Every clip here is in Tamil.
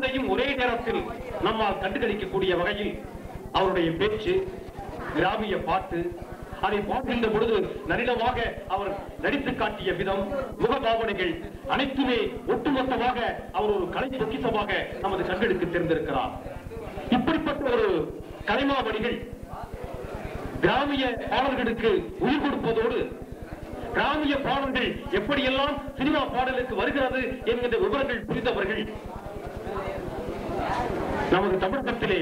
மூன்றையும் ஒரே நேரத்தில் நம்மால் கண்டுகளிக்கக்கூடிய வகையில் அவருடைய பேச்சு கிராமிய பாட்டு அதை பார்க்கின்ற பொழுது நளினமாக அவர் நடித்து காட்டிய விதம் முகபாவனைகள் அனைத்துமே ஒட்டுமொத்தமாக அவர் ஒரு கலை பொக்கிசமாக நமது கண்களுக்கு தெரிந்திருக்கிறார் இப்படிப்பட்ட ஒரு கலைமாமணிகள் கிராமிய பாடல்களுக்கு உயிர் கொடுப்பதோடு கிராமிய பாடல்கள் எப்படியெல்லாம் சினிமா பாடலுக்கு வருகிறது என்கின்ற விவரங்கள் புரிந்தவர்கள் நமது தமிழகத்திலே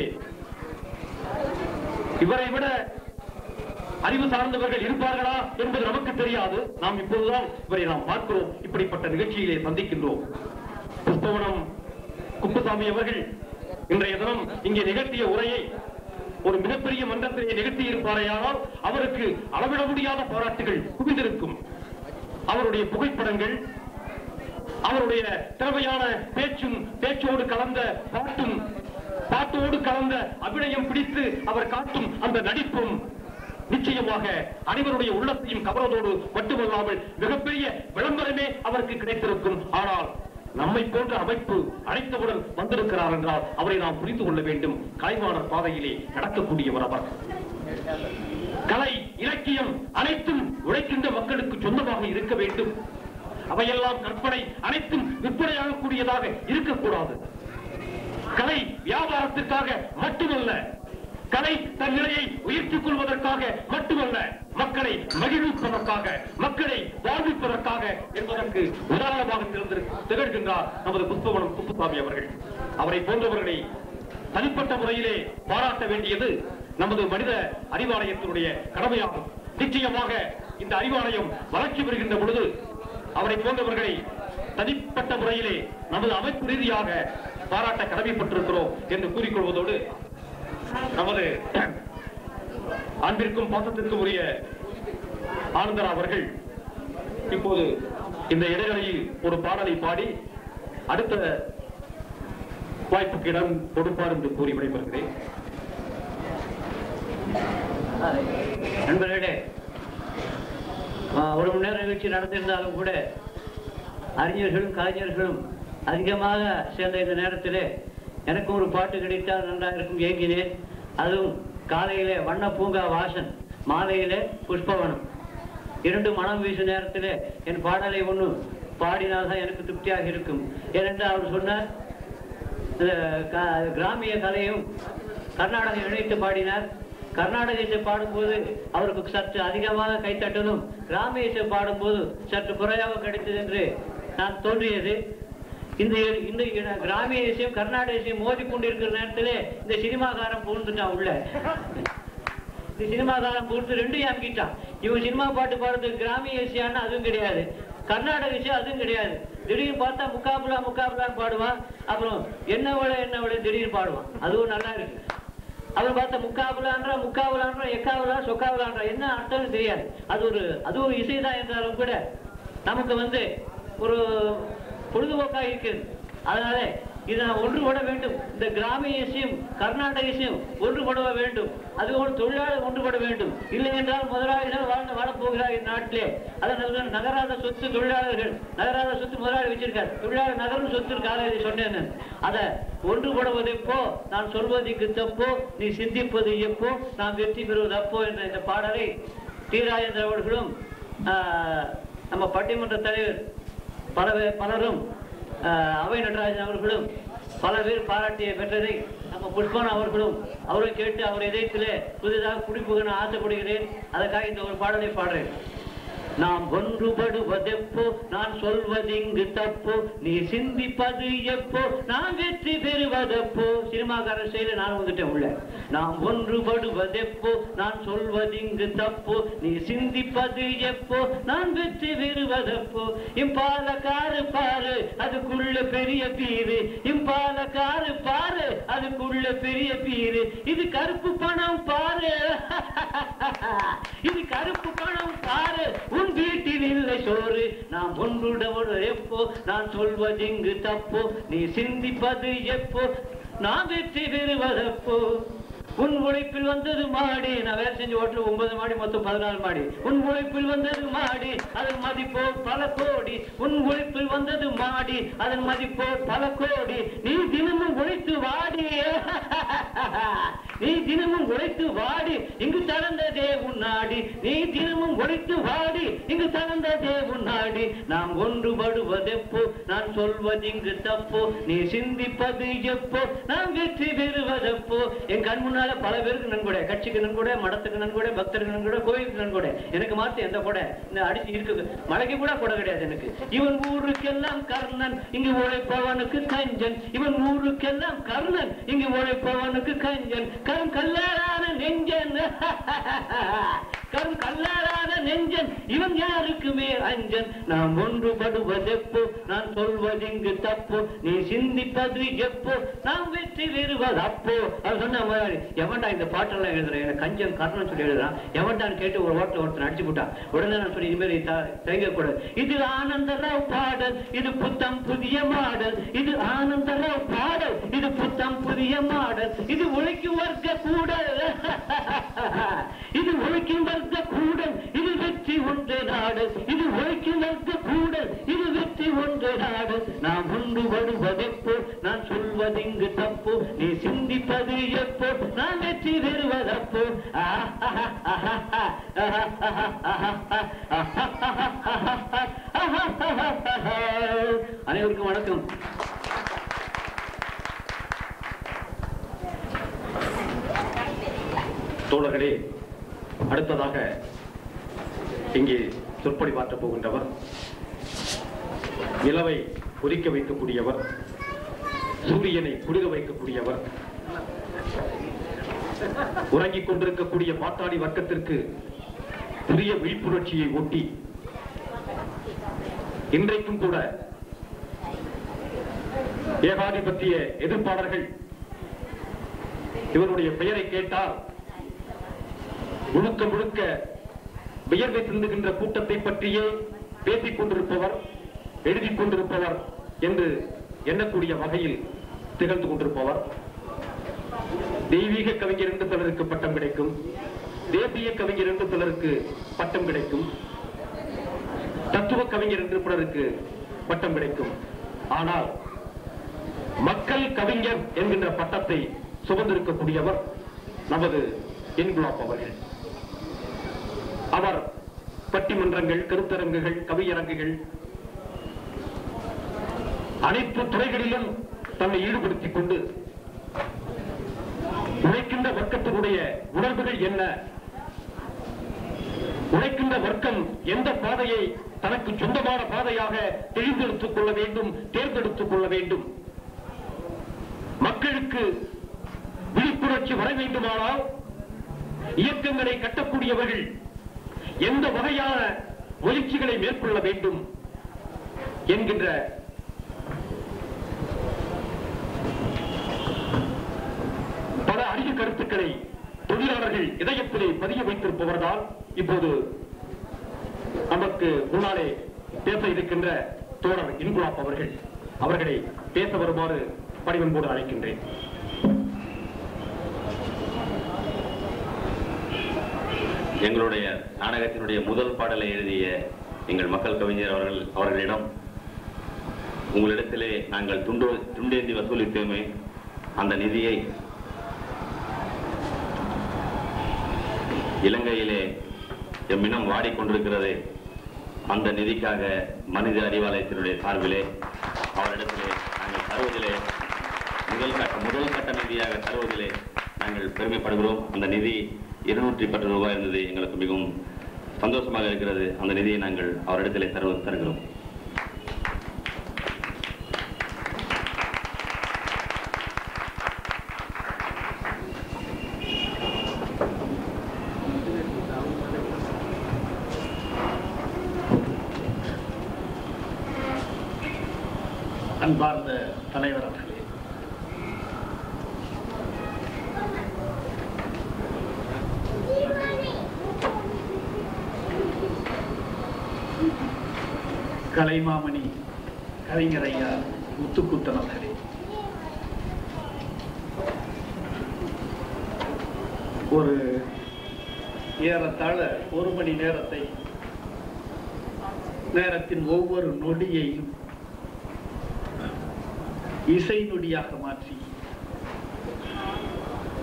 இவரை விட அறிவு சார்ந்தவர்கள் இருப்பார்களா என்பது நமக்கு தெரியாது நாம் இப்போதுதான் இவரை நாம் பார்க்கிறோம் இப்படிப்பட்ட நிகழ்ச்சியிலே சந்திக்கின்றோம் புஷ்பவனம் குப்புசாமி அவர்கள் இன்றைய தினம் இங்கே நிகழ்த்திய உரையை ஒரு மிகப்பெரிய மன்றத்திலே நிகழ்த்தி இருப்பாரையானால் அவருக்கு அளவிட முடியாத பாராட்டுகள் குவிந்திருக்கும் அவருடைய புகைப்படங்கள் அவருடைய திறமையான பேச்சும் பேச்சோடு கலந்த பாட்டும் பாட்டோடு கலந்த அபிநயம் பிடித்து அவர் காட்டும் அந்த நடிப்பும் நிச்சயமாக அனைவருடைய உள்ளத்தையும் கவர்வதோடு மட்டுமல்லாமல் மிகப்பெரிய விளம்பரமே அவருக்கு கிடைத்திருக்கும் ஆனால் நம்மை போன்ற அமைப்பு அழைத்தவுடன் வந்திருக்கிறார் என்றால் அவரை நாம் புரிந்து கொள்ள வேண்டும் கலைவாணர் பாதையிலே நடக்கக்கூடியவர் அவர் கலை இலக்கியம் அனைத்தும் உழைக்கின்ற மக்களுக்கு சொந்தமாக இருக்க வேண்டும் அவையெல்லாம் கற்பனை அனைத்தும் விற்பனையாகக்கூடியதாக இருக்கக்கூடாது கலை வியாபாரத்திற்காக மட்டுமல்ல கலை தன் நிலையை உயர்த்திக் கொள்வதற்காக மட்டுமல்ல மக்களை மகிழ்விப்பதற்காக மக்களை வாழ்விப்பதற்காக என்பதற்கு உதாரணமாக திறந்து திகழ்கின்றார் நமது புஷ்பவனம் குப்புசாமி அவர்கள் அவரை போன்றவர்களை தனிப்பட்ட முறையிலே பாராட்ட வேண்டியது நமது மனித அறிவாலயத்தினுடைய கடமையாகும் நிச்சயமாக இந்த அறிவாலயம் வளர்ச்சி பெறுகின்ற பொழுது அவரை போன்றவர்களை தனிப்பட்ட முறையிலே நமது அமைப்பு ரீதியாக பாராட்ட கடமைப்பட்டிருக்கிறோம் என்று கூறிக்கொள்வதோடு நமது அன்பிற்கும் பாசத்திற்கும் உரிய ஆனந்தரா அவர்கள் இப்போது இந்த இடைவெளியில் ஒரு பாடலை பாடி அடுத்த வாய்ப்புக்கு இடம் கொடுப்பார் என்று கூறி விடைபெறுகிறேன் நண்பர்களே ஆ, ஒரு மணி நேரம் நிகழ்ச்சி நடந்திருந்தாலும் கூட அறிஞர்களும் கலைஞர்களும் அதிகமாக சேர்ந்த இந்த நேரத்திலே எனக்கு ஒரு பாட்டு கிடைத்தால் நன்றாக இருக்கும் ஏங்கினேன் அதுவும் காலையிலே வண்ண பூங்கா வாசன் மாலையிலே புஷ்பவனம் இரண்டு மனம் வீசும் நேரத்திலே என் பாடலை ஒன்று பாடினால்தான் எனக்கு திருப்தியாக இருக்கும் ஏனென்றால் அவர் சொன்னார் இந்த க- கிராமிய கலையும் கர்நாடகம் இணைத்து பாடினார் கர்நாடக இசை பாடும்போது அவருக்கு சற்று அதிகமாக கைத்தட்டலும் கிராமிய இசை பாடும்போது சற்று குறையாக கிடைத்தது என்று நான் தோன்றியது இந்த இந்த இன- கிராமிய இசையும் கர்நாடக இசையும் மோதி கொண்டிருக்கிற நேரத்திலே இந்த சினிமாக்காரன் பூந்துட்டான் உள்ள இந்த சினிமாக்காரன் பூந்து ரெண்டையும் அமுக்கிட்டான் இவன் சினிமா பாட்டு பாடுறதுக்கு கிராமிய இசையானா அதுவும் கிடையாது கர்நாடக இசை அதுவும் கிடையாது திடீர்னு பார்த்தா முக்காபுலா முக்காபுலான்னு பாடுவான் அப்புறம் என்ன விட என்ன விட திடீர்னு பாடுவான் அதுவும் நல்லா இருக்கு அவன் பார்த்தா முக்காபுலான்றா முக்காபுலான்றா எக்காபுலா சொக்காபுலான்றா என்ன அர்த்தம்னு தெரியாது அது ஒரு அது ஒரு இசைதான் என்றாலும் கூட நமக்கு வந்து ஒரு பொழுதுபோக்காக இருக்கிறது அதனால இதை நாம் ஒன்றுபட வேண்டும் இந்த கிராமிய இசையும் கர்நாடக இசையும் ஒன்றுபட வேண்டும் அது ஒரு தொழிலாளர் ஒன்றுபட வேண்டும் இல்லை என்றால் முதலாளிகள் வாழ்ந்து வாழப் போகிறார் இந்நாட்டிலே அதனால் நகராத சொத்து தொழிலாளர்கள் நகராத சொத்து முதலாளி வச்சிருக்கார் தொழிலாளர் நகரும் சொத்து இருக்காரு இதை சொன்னேன் நான். அதை ஒன்றுபடுவது எப்போ நான் சொல்வது இங்கு தப்போ நீ சிந்திப்பது எப்போ நாம் வெற்றி பெறுவது அப்போ என்ற இந்த பாடலை தீராஜேந்திர அவர்களும் ஆஹ், நம்ம பட்டிமன்ற தலைவர் பல பேர் பலரும் ஆஹ், அவை நடராஜன் அவர்களும் பல பேர் பாராட்டிய பெற்றதை நம்ம புஷ்பன் அவர்களும் அவரும் கேட்டு அவர் இதயத்திலே புதிதாக குடிப்புகன ஆசைப்படுகிறேன் அதற்காக இந்த ஒரு பாடலை பாடுறேன் நாம் ஒன்றுபடுவதெப்போ நான் சொல்வது இங்கு தப்போ நீ சிந்திப்பது எப்போ நான் வெற்றி பெறுவதெப்போ சினிமாக்காரர் செயல நான் வந்துட்டேன் உள்ள நாம் ஒன்றுபடுவதெப்போ நான் சொல்வது இங்கு தப்போ நீ சிந்திப்பது எப்போ நான் வெற்றி பெறுவதெப்போ இம்பால காரு பாரு அதுக்குள்ள பெரிய பீரு இம்பால காரு பாரு அதுக்குள்ள பெரிய பீரு இது கருப்பு பணம் பாரு இது கருப்பு பணம் பாரு உன் வீட்டில் இல்லை சோறு நாம் ஒன்றுடவோடு எப்போ நான் சொல்வது இங்கு தப்போ நீ சிந்திப்பது எப்போ நான் வெற்றி பெறுவதப்போ உன் உழைப்பில் வந்தது மாடி நான் வேலை செஞ்ச ஹோட்டல் ஒன்பது மாடி மொத்தம் பதினாலு மாடி உன் உழைப்பில் வந்தது மாடி அதன் மதிப்போ பல கோடி உன் உழைப்பில் வந்தது மாடி அதன் மதிப்போ பல கோடி நீ தினமும் நீ தினமும் உழைத்து வாடி இங்கு தளர்ந்ததே உன்னாடி நீ தினமும் உழைத்து வாடி இங்கு தளர்ந்ததே உன்னாடி நாம் ஒன்றுபடுவதெப்போ நான் சொல்வது இங்கு தப்போ நீ சிந்திப்பது எப்போ நாம் வெற்றி பெறுவதெப்போ என் கண் முன்னால பல பேருக்கு நன்கொடை கட்சிக்கு நன்கொடை மடத்துக்கு நன்கொடை பக்தருக்கு நன்கொடை கோயிலுக்கு நன்கொடை எனக்கு மாத்த எந்த கொடை இந்த அடிச்சு இருக்கு மலைக்கு கூட கொடை கிடையாது எனக்கு இவன் ஊருக்கெல்லாம் கர்ணன் இங்கு உழைப்பவனுக்கு கஞ்சன் இவன் ஊருக்கெல்லாம் கர்ணன் இங்கு உழைப்பவனுக்கு கஞ்சன் கரும் கல்லாரான நெஞ்சன் கரும் கல்லாரான நெஞ்சன் இவன் யாருக்குமே அஞ்சன் நாம் ஒன்றுபடுவதெப்போ நான் சொல்வது இங்கு தப்போ நீ சிந்திப்பது எப்போ நாம் வெற்றி பெறுவது அப்போ அது சொன்ன மாதிரி எவன்டா இந்த பாட்டெல்லாம் எழுதுறேன் எனக்கு கஞ்சன் கர்ணன் சொல்லி எழுதுறான் எவன்டான்னு கேட்டு ஒரு ஓட்ட ஒருத்தன் அடிச்சு போட்டான் உடனே நான் சொல்லி இனிமேல் தயங்க கூடாது இது ஆனந்தராவ் பாடல் இது புத்தம் புதிய மாடல் இது ஆனந்தராவ் பாடல் இது புத்தம் புதிய மாடல் இது உழைக்கும் வர்க்க கூடல் இது உழைக்கும் வர்க்க கூடல் இது வெற்றி ஒன்று நாடு இது உழைக்கும் வர்க்க கூடல் இது வெற்றி ஒன்று நாடு நாம் ஒன்று வருவதெப்போ நான் சொல்வது இங்கு தப்போ நீ சிந்திப்பது எப்போ நான் வெற்றி பெறுவதப்போ அனைவருக்கும் வணக்கம் தோழர்களே அடுத்ததாக இங்கே சொற்பொழி மாற்றப் போகின்றவர் நிலவை கொதிக்க வைக்கக்கூடியவர் சூரியனை குளிர வைக்கக்கூடியவர் உறங்கிக் கொண்டிருக்கக்கூடிய பாட்டாளி வர்க்கத்திற்கு புதிய விழிப்புணர்ச்சியை ஊட்டி இன்றைக்கும் கூட ஏகாதிபத்திய எதிர்ப்பாளர்கள் இவருடைய பெயரை கேட்டால் முழுக்க முழுக்க வியர்வை சிந்துகின்ற கூட்டத்தை பற்றியே பேசிக் கொண்டிருப்பவர் எழுதிக் கொண்டிருப்பவர் என்று எண்ணக்கூடிய வகையில் திகழ்ந்து கொண்டிருப்பவர் தெய்வீக கவிஞர் என்று சிலருக்கு பட்டம் கிடைக்கும் தேசிய கவிஞர் என்று சிலருக்கு பட்டம் கிடைக்கும் தத்துவ கவிஞர் என்று பிறருக்கு பட்டம் கிடைக்கும் ஆனால் மக்கள் கவிஞர் என்கின்ற பட்டத்தை சுமந்திருக்கக்கூடியவர் நமது இன்குலாப் அவர்கள் அவர் பட்டிமன்றங்கள் கருத்தரங்குகள் கவியரங்குகள் அனைத்து துறைகளிலும் தன்னை ஈடுபடுத்திக் கொண்டு உழைக்கின்ற வர்க்கத்தினுடைய உணர்வுகள் என்ன உழைக்கின்ற வர்க்கம் எந்த பாதையை தனக்கு சொந்தமான பாதையாக தெரிந்தெடுத்துக் கொள்ள வேண்டும் தேர்ந்தெடுத்துக் கொள்ள வேண்டும் மக்களுக்கு விழிப்புணர்ச்சி வர வேண்டுமானால் இயக்கங்களை கட்டக்கூடியவர்கள் எந்த வகையான முயற்சிகளை மேற்கொள்ள வேண்டும் என்கின்ற பல அரிய கருத்துக்களை தொழிலாளர்கள் இதயத்திலே பதிய வைத்திருப்பவர்தான் இப்போது நமக்கு முன்னாலே பேச இருக்கின்ற தோழர் இன்குலாப் அவர்கள் அவர்களை பேச வருமாறு பணிவன்போடு அழைக்கின்றேன் எங்களுடைய நாடகத்தினுடைய முதல் பாடலை எழுதிய எங்கள் மக்கள் கவிஞர் அவர்கள் அவர்களிடம் உங்களிடத்திலே நாங்கள் துண்டு துண்டேந்தி வசூலித்தோமே அந்த நிதியை இலங்கையிலே எம்மினம் வாடிக்கொண்டிருக்கிறது அந்த நிதிக்காக மனித அறிவாலயத்தினுடைய சார்பிலே அவரிடத்திலே நாங்கள் தருவதிலே முதல் கட்ட முதல் கட்ட நிதியாக தருவதிலே நாங்கள் பெருமைப்படுகிறோம் அந்த நிதி இருநூற்றி பத்து ரூபாய் இருந்தது எங்களுக்கு மிகவும் சந்தோஷமாக இருக்கிறது அந்த நிதியை நாங்கள் அவரிடத்திலே தருவது தருகிறோம் அன்பார்ந்த தலைவர் அவர்களே கலைமாமணி கவிஞர் ஐயா முத்துக்குத்தன் அவர்களே ஒரு ஏறத்தாழ ஒரு மணி நேரத்தை நேரத்தின் ஒவ்வொரு நொடியையும் இசை நொடியாக மாற்றி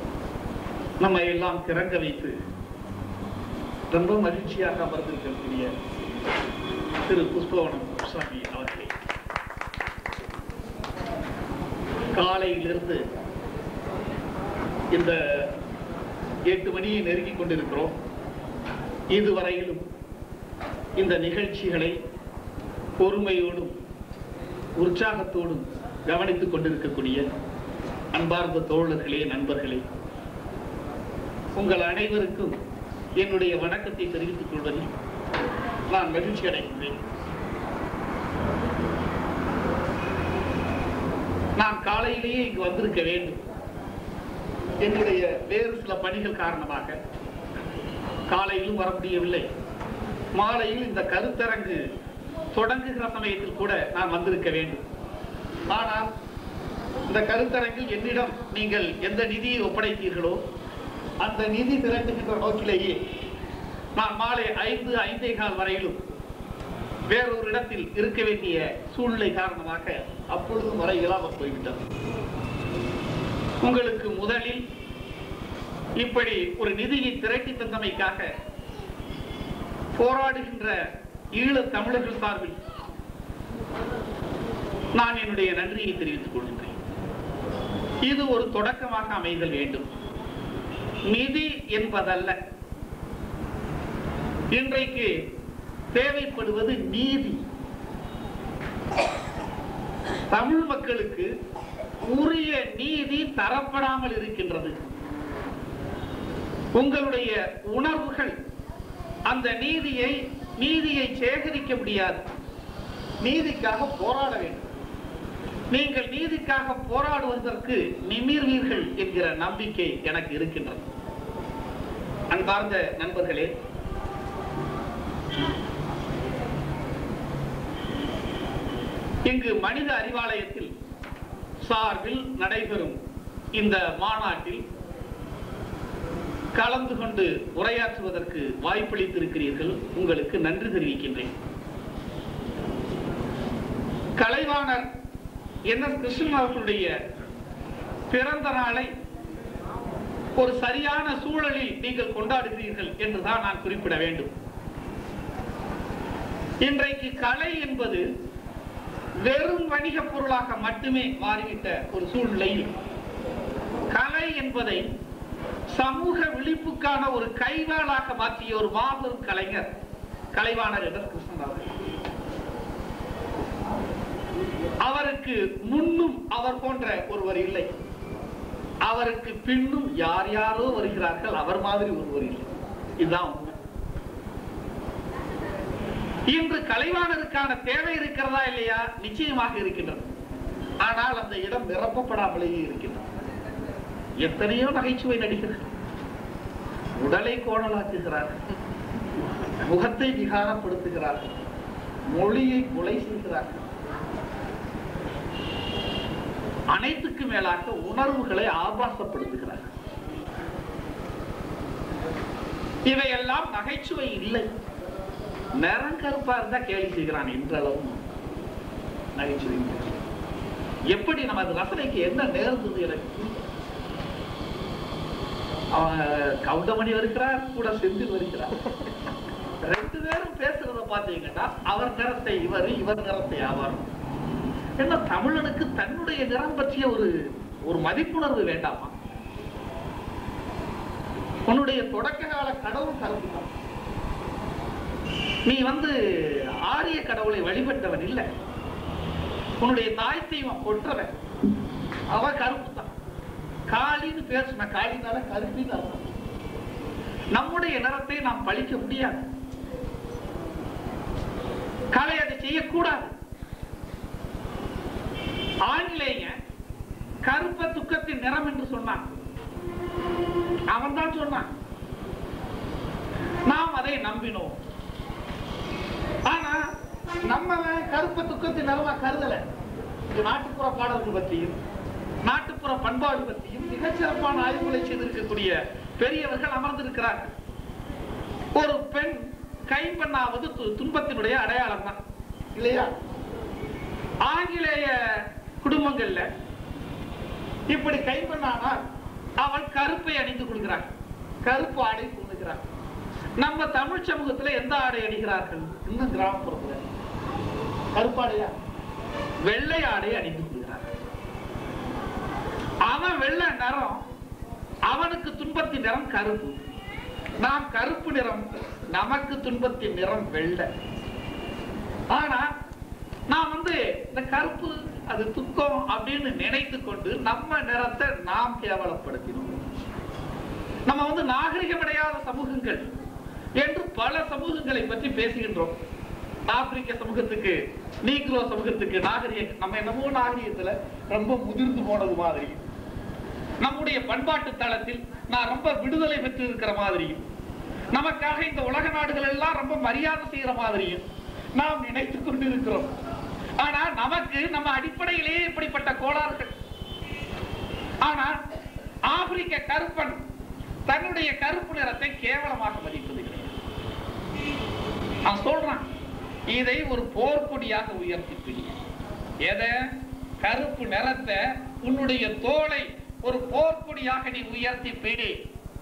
நம்ம எல்லாம் கிறங்க வைத்து ரொம்ப மகிழ்ச்சியாக அமர்ந்திருக்கக்கூடிய திரு புஷ்பவனம் சாமி அவர்களே காலையிலிருந்து இந்த எட்டு மணியை நெருங்கிக் கொண்டிருக்கிறோம் இதுவரையிலும் இந்த நிகழ்ச்சிகளை பொறுமையோடும் உற்சாகத்தோடும் கவனித்துக் கொண்டிருக்கக்கூடிய அன்பார்ந்த தோழர்களே நண்பர்களே உங்கள் அனைவருக்கும் என்னுடைய வணக்கத்தை தெரிவித்துக் கொள்வதில் நான் மகிழ்ச்சி அடைகின்றேன் நான் காலையிலேயே இங்கு வந்திருக்க வேண்டும் என்னுடைய வேறு சில பணிகள் காரணமாக காலையிலும் வர முடியவில்லை மாலையில் இந்த கருத்தரங்கு தொடங்குகிற சமயத்தில் கூட நான் வந்திருக்க வேண்டும் ஆனால் இந்த கருத்தரங்கில் என்னிடம் நீங்கள் எந்த நிதியை ஒப்படைத்தீர்களோ அந்த நிதி திரட்டுகின்ற நோக்கிலேயே நான் மாலை ஐந்து ஐந்தே கால் வரையிலும் வேறொரு இடத்தில் இருக்க வேண்டிய சூழ்நிலை காரணமாக அப்பொழுதும் வரை இயலாமல் போய்விட்டது உங்களுக்கு முதலில் இப்படி ஒரு நிதியை திரட்டி தந்தமைக்காக போராடுகின்ற ஈழத் தமிழர்கள் சார்பில் நான் என்னுடைய நன்றியை தெரிவித்துக் கொள்கின்றேன் இது ஒரு தொடக்கமாக அமைதல் வேண்டும் நிதி என்பதல்ல இன்றைக்கு தேவைப்படுவது நீதி தமிழ் மக்களுக்கு உரிய நீதி தரப்படாமல் இருக்கின்றது உங்களுடைய உணர்வுகள் அந்த நீதியை நீதியை சேகரிக்க முடியாது நீதிக்காக போராட வேண்டும் நீங்கள் நீதிக்காக போராடுவதற்கு நிமிர்வீர்கள் என்கிற நம்பிக்கை எனக்கு இருக்கின்றது அன்பார்ந்த நண்பர்களே இங்கு மனித அறிவாலயத்தில் சார்பில் நடைபெறும் இந்த மாநாட்டில் கலந்து கொண்டு உரையாற்றுவதற்கு வாய்ப்பளித்திருக்கிறீர்கள் உங்களுக்கு நன்றி தெரிவிக்கின்றேன் கலைவாணர் என் எஸ் கிருஷ்ணன் அவர்களுடைய பிறந்த நாளை ஒரு சரியான சூழலில் நீங்கள் கொண்டாடுகிறீர்கள் என்றுதான் நான் குறிப்பிட வேண்டும் இன்றைக்கு கலை என்பது வெறும் வணிக பொருளாக மட்டுமே மாறிவிட்ட ஒரு சூழ்நிலையில் கலை என்பதை சமூக விழிப்புக்கான ஒரு கைவாளாக மாற்றிய ஒரு மாபெரும் கலைஞர் கலைவாணர் என்ற கிருஷ்ணன் அவர்கள் அவருக்கு முன்னும் அவர் போன்ற ஒருவர் இல்லை அவருக்கு பின்னும் யார் யாரோ வருகிறார்கள் அவர் மாதிரி ஒருவர் இல்லை இதுதான் உண்மை இன்று கலைவாணருக்கான தேவை இருக்கிறதா இல்லையா நிச்சயமாக இருக்கின்றது ஆனால் அந்த இடம் நிரப்பப்படாமலேயே இருக்கின்றது எத்தனையோ நகைச்சுவை நடிகர்கள் உடலை கோணலாக்குகிறார்கள் முகத்தை விகாரப்படுத்துகிறார்கள் மொழியை கொலை செய்கிறார்கள் அனைத்துக்கு மேலாக உணர்வுகளை ஆபாசப்படுத்துகிறார்கள் இவையெல்லாம் நகைச்சுவை இல்லை நிறங்கருப்பா இருந்தா கேலி செய்கிறான் இன்றளவும் நகைச்சுவை இல்லை. எப்படி நமது ரசனைக்கு என்ன நேர்ந்தது எனக்கு புரியல. அவன் கவுண்டமணி வருகிறார் கூட செந்தில் வருகிறார் ரெண்டு பேரும் பேசுறத பாத்தீங்கன்னா அவர் நிறத்தை இவர் இவர் நிறத்தை அவர் என்ன தமிழனுக்கு தன்னுடைய நிறம் பற்றிய ஒரு ஒரு மதிப்புணர்வு வேண்டாமா உன்னுடைய தொடக்க கால கடவுள் கருத்து நீ வந்து ஆரிய கடவுளை வழிபட்டவன் இல்லை உன்னுடைய தாய் தெய்வம் கொற்றவன் அவ கருப்பு தான் காளின்னு பேசுன காளினால கருப்பின்னு அர்த்தம் நம்முடைய நிறத்தை நாம் பழிக்க முடியாது கலை அதை செய்யக்கூடாது ஆங்கிலேய கருப்ப துக்கத்தின் நிறம் என்று சொன்னான் அவன் தான் சொன்னான் நாம் அதை நம்பினோம் ஆனா நம்ம கருப்ப துக்கத்தின் நிறமா கருதல இது நாட்டுப்புற பாடல்கள் பற்றியும் நாட்டுப்புற பண்பாடு பற்றியும் மிகச்சிறப்பான ஆய்வுகளை செய்திருக்கக்கூடிய பெரியவர்கள் அமர்ந்திருக்கிறார்கள் ஒரு பெண் கைம்பெண்ணாவது து- துன்பத்தினுடைய அடையாளம் தான் இல்லையா ஆங்கிலேய குடும்பங்கள்ல இப்படி கைம்பெண்ணானால் அவள் கருப்பை அணிந்து கொள்கிறாள் கருப்பு ஆடை கொள்ளுகிறாள் நம்ம தமிழ் சமூகத்துல எந்த ஆடை அணிகிறார்கள் இன்னும் கிராமப்புறத்துல கருப்பாடையா வெள்ளை ஆடை அணிந்து கொள்கிறார் அவன் வெள்ளை நிறம் அவனுக்கு துன்பத்தின் நிறம் கருப்பு நாம் கருப்பு நிறம் நமக்கு துன்பத்தின் நிறம் வெள்ளை ஆனா நான் வந்து இந்த கருப்பு அது துக்கம் அப்படின்னு நினைத்து கொண்டு நம்ம நிறத்தை நாம் கேவலப்படுத்தினோம் நம்ம வந்து நாகரிகமடையாத சமூகங்கள் என்று பல சமூகங்களை பற்றி பேசுகின்றோம் ஆப்பிரிக்க சமூகத்துக்கு நீக்ரோ சமூகத்துக்கு நாகரிக நம்ம என்னமோ நாகரிகத்துல ரொம்ப முதிர்ந்து போனது மாதிரி நம்முடைய பண்பாட்டு தளத்தில் நான் ரொம்ப விடுதலை பெற்று இருக்கிற மாதிரியும் நமக்காக இந்த உலக நாடுகள் எல்லாம் ரொம்ப மரியாதை செய்யற மாதிரியும் நாம் நினைத்துக் கொண்டிருக்கிறோம் ஆனா நமக்கு நம்ம அடிப்படையிலேயே இப்படிப்பட்ட கோளாறுகள் ஆனா ஆப்பிரிக்க கருப்பன் தன்னுடைய கருப்பு நிறத்தை கேவலமாக மதிப்பது கிடையாது அவன் சொல்றான் இதை ஒரு போர்க்கொடியாக உயர்த்தி பிடி எதை கருப்பு நிறத்தை உன்னுடைய தோலை ஒரு போர்க்கொடியாக நீ உயர்த்தி பிடி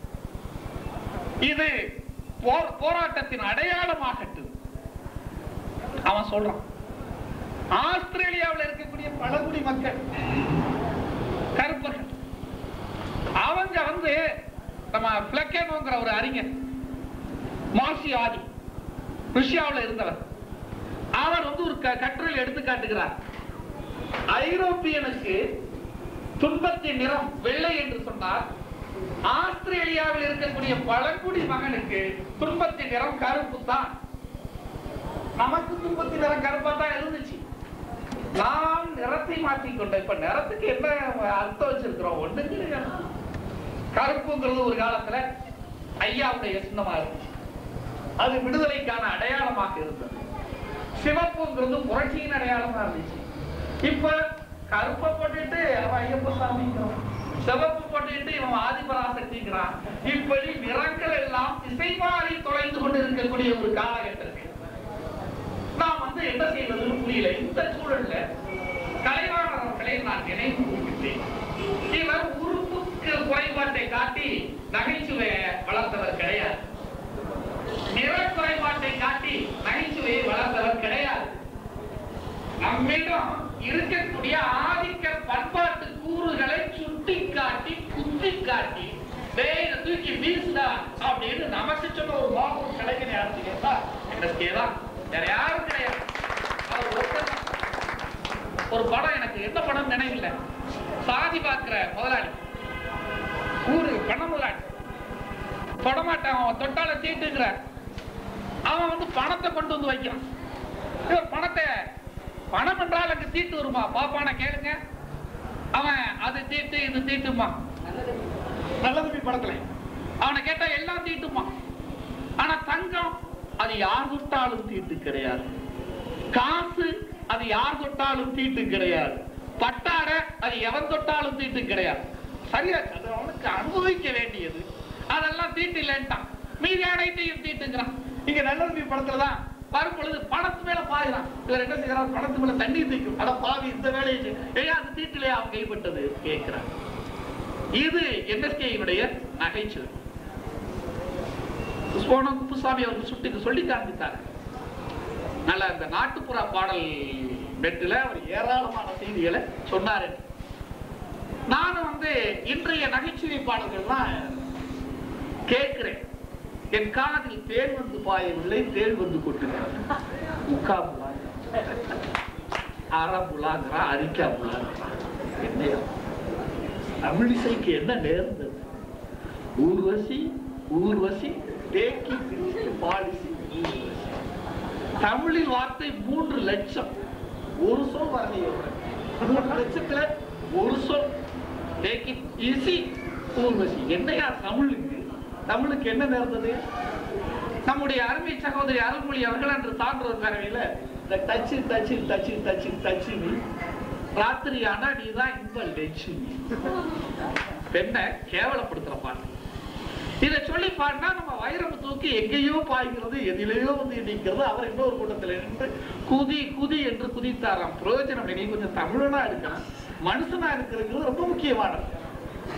இது போர் போராட்டத்தின் அடையாளமாகட்டும் அவன் சொல்றான் ஆஸ்திரேலியாவில் இருக்கக்கூடிய பழங்குடி மக்கள் கருப்பர்கள் அவங்க வந்து நம்ம பிளக்கேனோங்கிற ஒரு அறிஞர் மார்சி ஆதி ருஷ்யாவில் இருந்தவர் அவர் வந்து ஒரு க- கட்டுரையில் எடுத்து காட்டுகிறார் ஐரோப்பியனுக்கு துன்பத்தின் நிறம் வெள்ளை என்று சொன்னார் ஆஸ்திரேலியாவில் இருக்கக்கூடிய பழங்குடி மகனுக்கு துன்பத்தின் நிறம் கருப்பு தான் நமக்கு துன்பத்தின் நிறம் கருப்பா தான் இருந்துச்சு நாம் நிறத்தை மாற்றிக்கொண்டோம் இப்ப நிறத்துக்கு என்ன அர்த்தம் வச்சிருக்கிறோம் ஒண்ணு கிடையாது கருப்புங்கிறது ஒரு காலத்துல ஐயாவுடைய சின்னமா இருந்துச்சு அது விடுதலைக்கான அடையாளமாக இருந்தது சிவப்புங்கிறது புரட்சியின் அடையாளமா இருந்துச்சு இப்ப கருப்பை போட்டுட்டு அவன் ஐயப்ப சாமிங்கிறான் சிவப்பு போட்டுட்டு இவன் ஆதிபராசக்திங்கிறான் இப்படி நிறங்கள் எல்லாம் திசை மாறி தொலைந்து கொண்டு இருக்கக்கூடிய ஒரு காலகட்டத்தில் நாம் வந்து என்ன செய்வதுன்னு புரியல இந்த சூழல்ல கலைவாணர் அவர்களை நான் நினைவு கூப்பிட்டேன் இவர் உறுப்புக்கு குறைபாட்டை காட்டி நகைச்சுவையை வளர்த்தவர் கிடையாது நிற குறைபாட்டை காட்டி நகைச்சுவையை வளர்த்தவர் கிடையாது நம்மிடம் இருக்கக்கூடிய ஆதிக்க பண்பாட்டு கூறுகளை சுட்டி காட்டி குத்தி காட்டி டேய் இதை தூக்கி வீசுடா அப்படின்னு நமக்கு சொன்ன ஒரு மாபெரும் கலைஞனை யாரும் கேட்டா என்எஸ்கே தான் வேற யாரும் கிடையாது அவர் ஒருத்தர் தான். ஒரு படம் எனக்கு என்ன படம் நினைவில்லை சாதி பார்க்கிற முதலாளி ஊரு பண முதலாளி தொடமாட்டான் அவன் தொட்டால தீட்டுங்கிறார் அவன் வந்து பணத்தை கொண்டு வந்து வைக்கிறான் இவர் பணத்தை பணம் என்றால் அங்க தீட்டு வருமா பாப்பான கேளுங்க அவன் அது தீட்டு இது தீட்டுமா நல்லது படத்துல அவனை கேட்டா எல்லாம் தீட்டுமா ஆனா தங்கம் அது யார் தொட்டாலும் தீட்டு கிடையாது காசு அது யார் தொட்டாலும் தீட்டு கிடையாது பட்டாட அது எவன் தொட்டாலும் தீட்டு கிடையாது சரியா அது அவனுக்கு அனுபவிக்க வேண்டியது அதெல்லாம் தீட்டு இல்லைன்ட்டான் மீதி அனைத்தையும் தீட்டுங்கிறான் இங்க நல்ல படத்துலதான் வரும் பொழுது பணத்து மேல பாயுறான் இவர் என்ன செய்யறார் பணத்து மேல தண்ணி தீக்கும் அட பாவி இந்த வேலையை செய். ஏய் அது தீட்டிலே அவன் கைப்பட்டது கேட்கிறான் இது என்எஸ்கேயினுடைய நகைச்சுவை புஷ்பவனம் குப்புசாமி அவருக்கு சுட்டுக்கு சொல்லி காண்பித்தார் நல்ல இந்த நாட்டுப்புற பாடல் பெட்டில் அவர் ஏராளமான செய்திகளை சொன்னாரு நானும் வந்து இன்றைய நகைச்சுவை பாடல்கள்லாம் கேட்கிறேன் என் காதில் தேன் வந்து பாயவில்லை தேன் வந்து கொட்டுகிறது முக்கா புலாங்க அரை புலாங்கிறா அரிக்கா புலாங்கிறா என்னையா தமிழிசைக்கு என்ன நேர்ந்தது ஊர்வசி ஊர்வசி தேக்கி பிரிச்சு பாலிசி ஊர்வசி. தமிழில் வார்த்தை மூன்று லட்சம் ஒரு சொல் வரலையே மூன்று லட்சத்துல ஒரு சொல் தேக்கி இசி ஊர்வசி என்னையா தமிழுக்கு தமிழுக்கு என்ன நேர்ந்தது நம்முடைய அருமை சகோதரி அருள்மொழி அவர்கள் அன்று சான்றோர் பேரவையில இந்த டச்சு டச்சு டச்சு டச்சு டச்சு ராத்திரி ஆனா நீதான் இன்ப லட்சுமி பெண்ணை கேவலப்படுத்துற பாட்டு இதை சொல்லி பாடினா நம்ம வைரம் தூக்கி எங்கேயோ பாய்கிறது எதிலேயோ வந்து நிற்கிறது அவர் இன்னொரு கூட்டத்தில் நின்று குதி குதி என்று குதித்தாராம் பிரயோஜனம் நீ கொஞ்சம் தமிழனா இருக்கணும் மனுஷனா இருக்கிறது ரொம்ப முக்கியமானது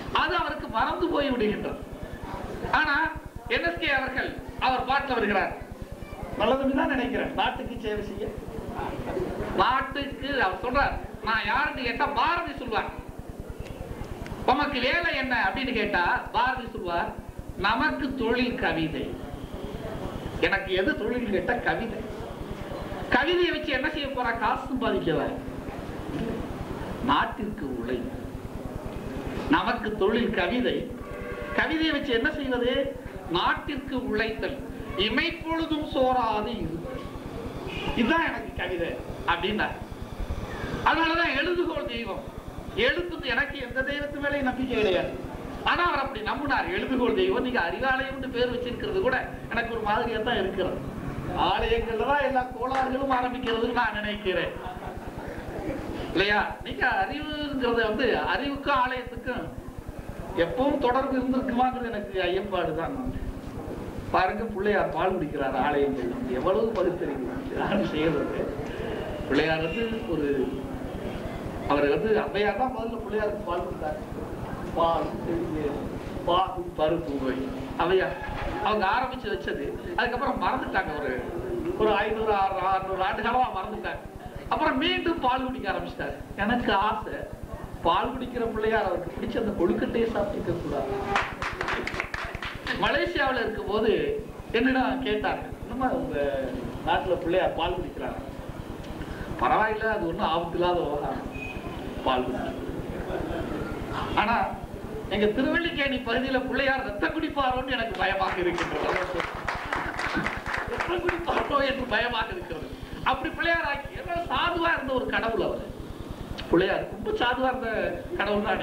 அது அவருக்கு மறந்து போய் விடுகின்றது ஆனா என்எஸ்கே அவர்கள் அவர் பாட்டில் வருகிறார் நல்லதுன்னு தான் நினைக்கிறேன் நாட்டுக்கு சேவை செய்ய நாட்டுக்கு அவர் சொல்றார் நான் யாருன்னு கேட்டா பாரதி சொல்வார் உமக்கு வேலை என்ன அப்படின்னு கேட்டா பாரதி சொல்வார் நமக்கு தொழில் கவிதை எனக்கு எது தொழில் கேட்டா கவிதை கவிதையை வச்சு என்ன செய்ய போறா காசு சம்பாதிக்கல நாட்டிற்கு உழை நமக்கு தொழில் கவிதை கவிதையை வச்சு என்ன செய்வது நாட்டிற்கு உழைத்தல் இமைப்பொழுதும் சோறாது இருத்தல் இதுதான் எனக்கு கவிதை அப்படின்னா அதனாலதான் எழுதுகோள் தெய்வம் எழுத்து எனக்கு எந்த தெய்வத்து மேலே நம்பிக்கை கிடையாது ஆனா அவர் அப்படி நம்பினார் எழுதுகோள் தெய்வம் நீங்க அறிவாலயம்னு பேர் வச்சிருக்கிறது கூட எனக்கு ஒரு மாதிரியா தான் இருக்கிறது ஆலயங்கள்ல தான் எல்லா கோளாறுகளும் ஆரம்பிக்கிறதுன்னு நான் நினைக்கிறேன் இல்லையா நீங்க அறிவுங்கிறத வந்து அறிவுக்கும் ஆலயத்துக்கும் எப்பவும் தொடர்பு இருந்திருக்குமாங்கிறது எனக்கு ஐயப்பாடு தான் பாருங்க பிள்ளையார் பால் குடிக்கிறார் ஆலயங்கள் எவ்வளவு பகுத்தறிவு யாரும் செய்யறது பிள்ளையார் வந்து ஒரு அவர் வந்து அம்மையார் தான் முதல்ல பிள்ளையாருக்கு பால் கொடுத்தார் பால் தெளிவு, பாகு பருப்பு வகை. அவையார் அவங்க ஆரம்பிச்சு வச்சது அதுக்கப்புறம் மறந்துட்டாங்க ஒரு ஒரு ஐநூறு ஆறு அறுநூறு ஆண்டு காலமா மறந்துட்டாங்க அப்புறம் மீண்டும் பால் குடிக்க ஆரம்பிச்சிட்டாரு எனக்கு ஆசை பால் குடிக்கிற பிள்ளையார் அவருக்கு பிடிச்ச அந்த கொழுக்கட்டையை சாப்பிட்டுக்க கூடாது மலேசியாவில் இருக்கும்போது என்னிடம் கேட்டாங்க என்னம்மா உங்க நாட்டுல பிள்ளையார் பால் குடிக்கிறாங்க பரவாயில்ல அது ஒண்ணும் ஆபத்து இல்லாத விவகாரம் பால் குடிக்கிறது ஆனா எங்க திருவள்ளிக்கேணி பகுதியில பிள்ளையார் ரத்தம் குடிப்பாரோன்னு எனக்கு பயமாக இருக்கின்றது ரத்தம் குடிப்பாரோ என்று பயமாக இருக்கிறது அப்படி பிள்ளையார் ஆக்கி ஏதோ சாதுவா இருந்த ஒரு கடவுள் அவர் பிள்ளையார் ரொம்ப சாதுவா இருந்த கடவுள் தானே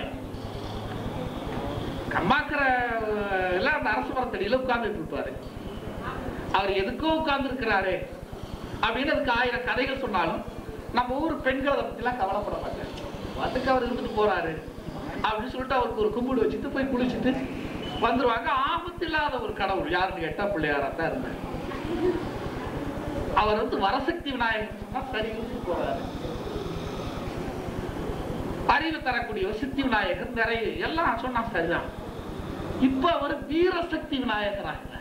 கம்மாக்கிற எல்லாம் அந்த அரசு மரத்தடியில உட்கார்ந்துட்டு இருப்பாரு அவர் எதுக்கோ உட்கார்ந்து இருக்கிறாரு அப்படின்னு அதுக்கு ஆயிரம் கதைகள் சொன்னாலும் நம்ம ஊர் பெண்கள் அதை பத்தி எல்லாம் கவலைப்பட மாட்டாங்க வந்துக்கு அவர் இருந்துட்டு போறாரு அப்படின்னு சொல்லிட்டு அவருக்கு ஒரு கும்பிடு வச்சுட்டு போய் குளிச்சுட்டு வந்துருவாங்க ஆபத்து இல்லாத ஒரு கடவுள் யாருன்னு கேட்டா பிள்ளையாரா தான் இருந்தார் அவர் வந்து வரசக்தி விநாயகர் சொன்னா சரி இருந்து போறாரு அறிவு தரக்கூடிய ஒரு சித்தி விநாயகர் நிறைய எல்லாம் சொன்னா சரிதான் இப்ப அவர் வீரசக்தி விநாயகர் ஆகிறார்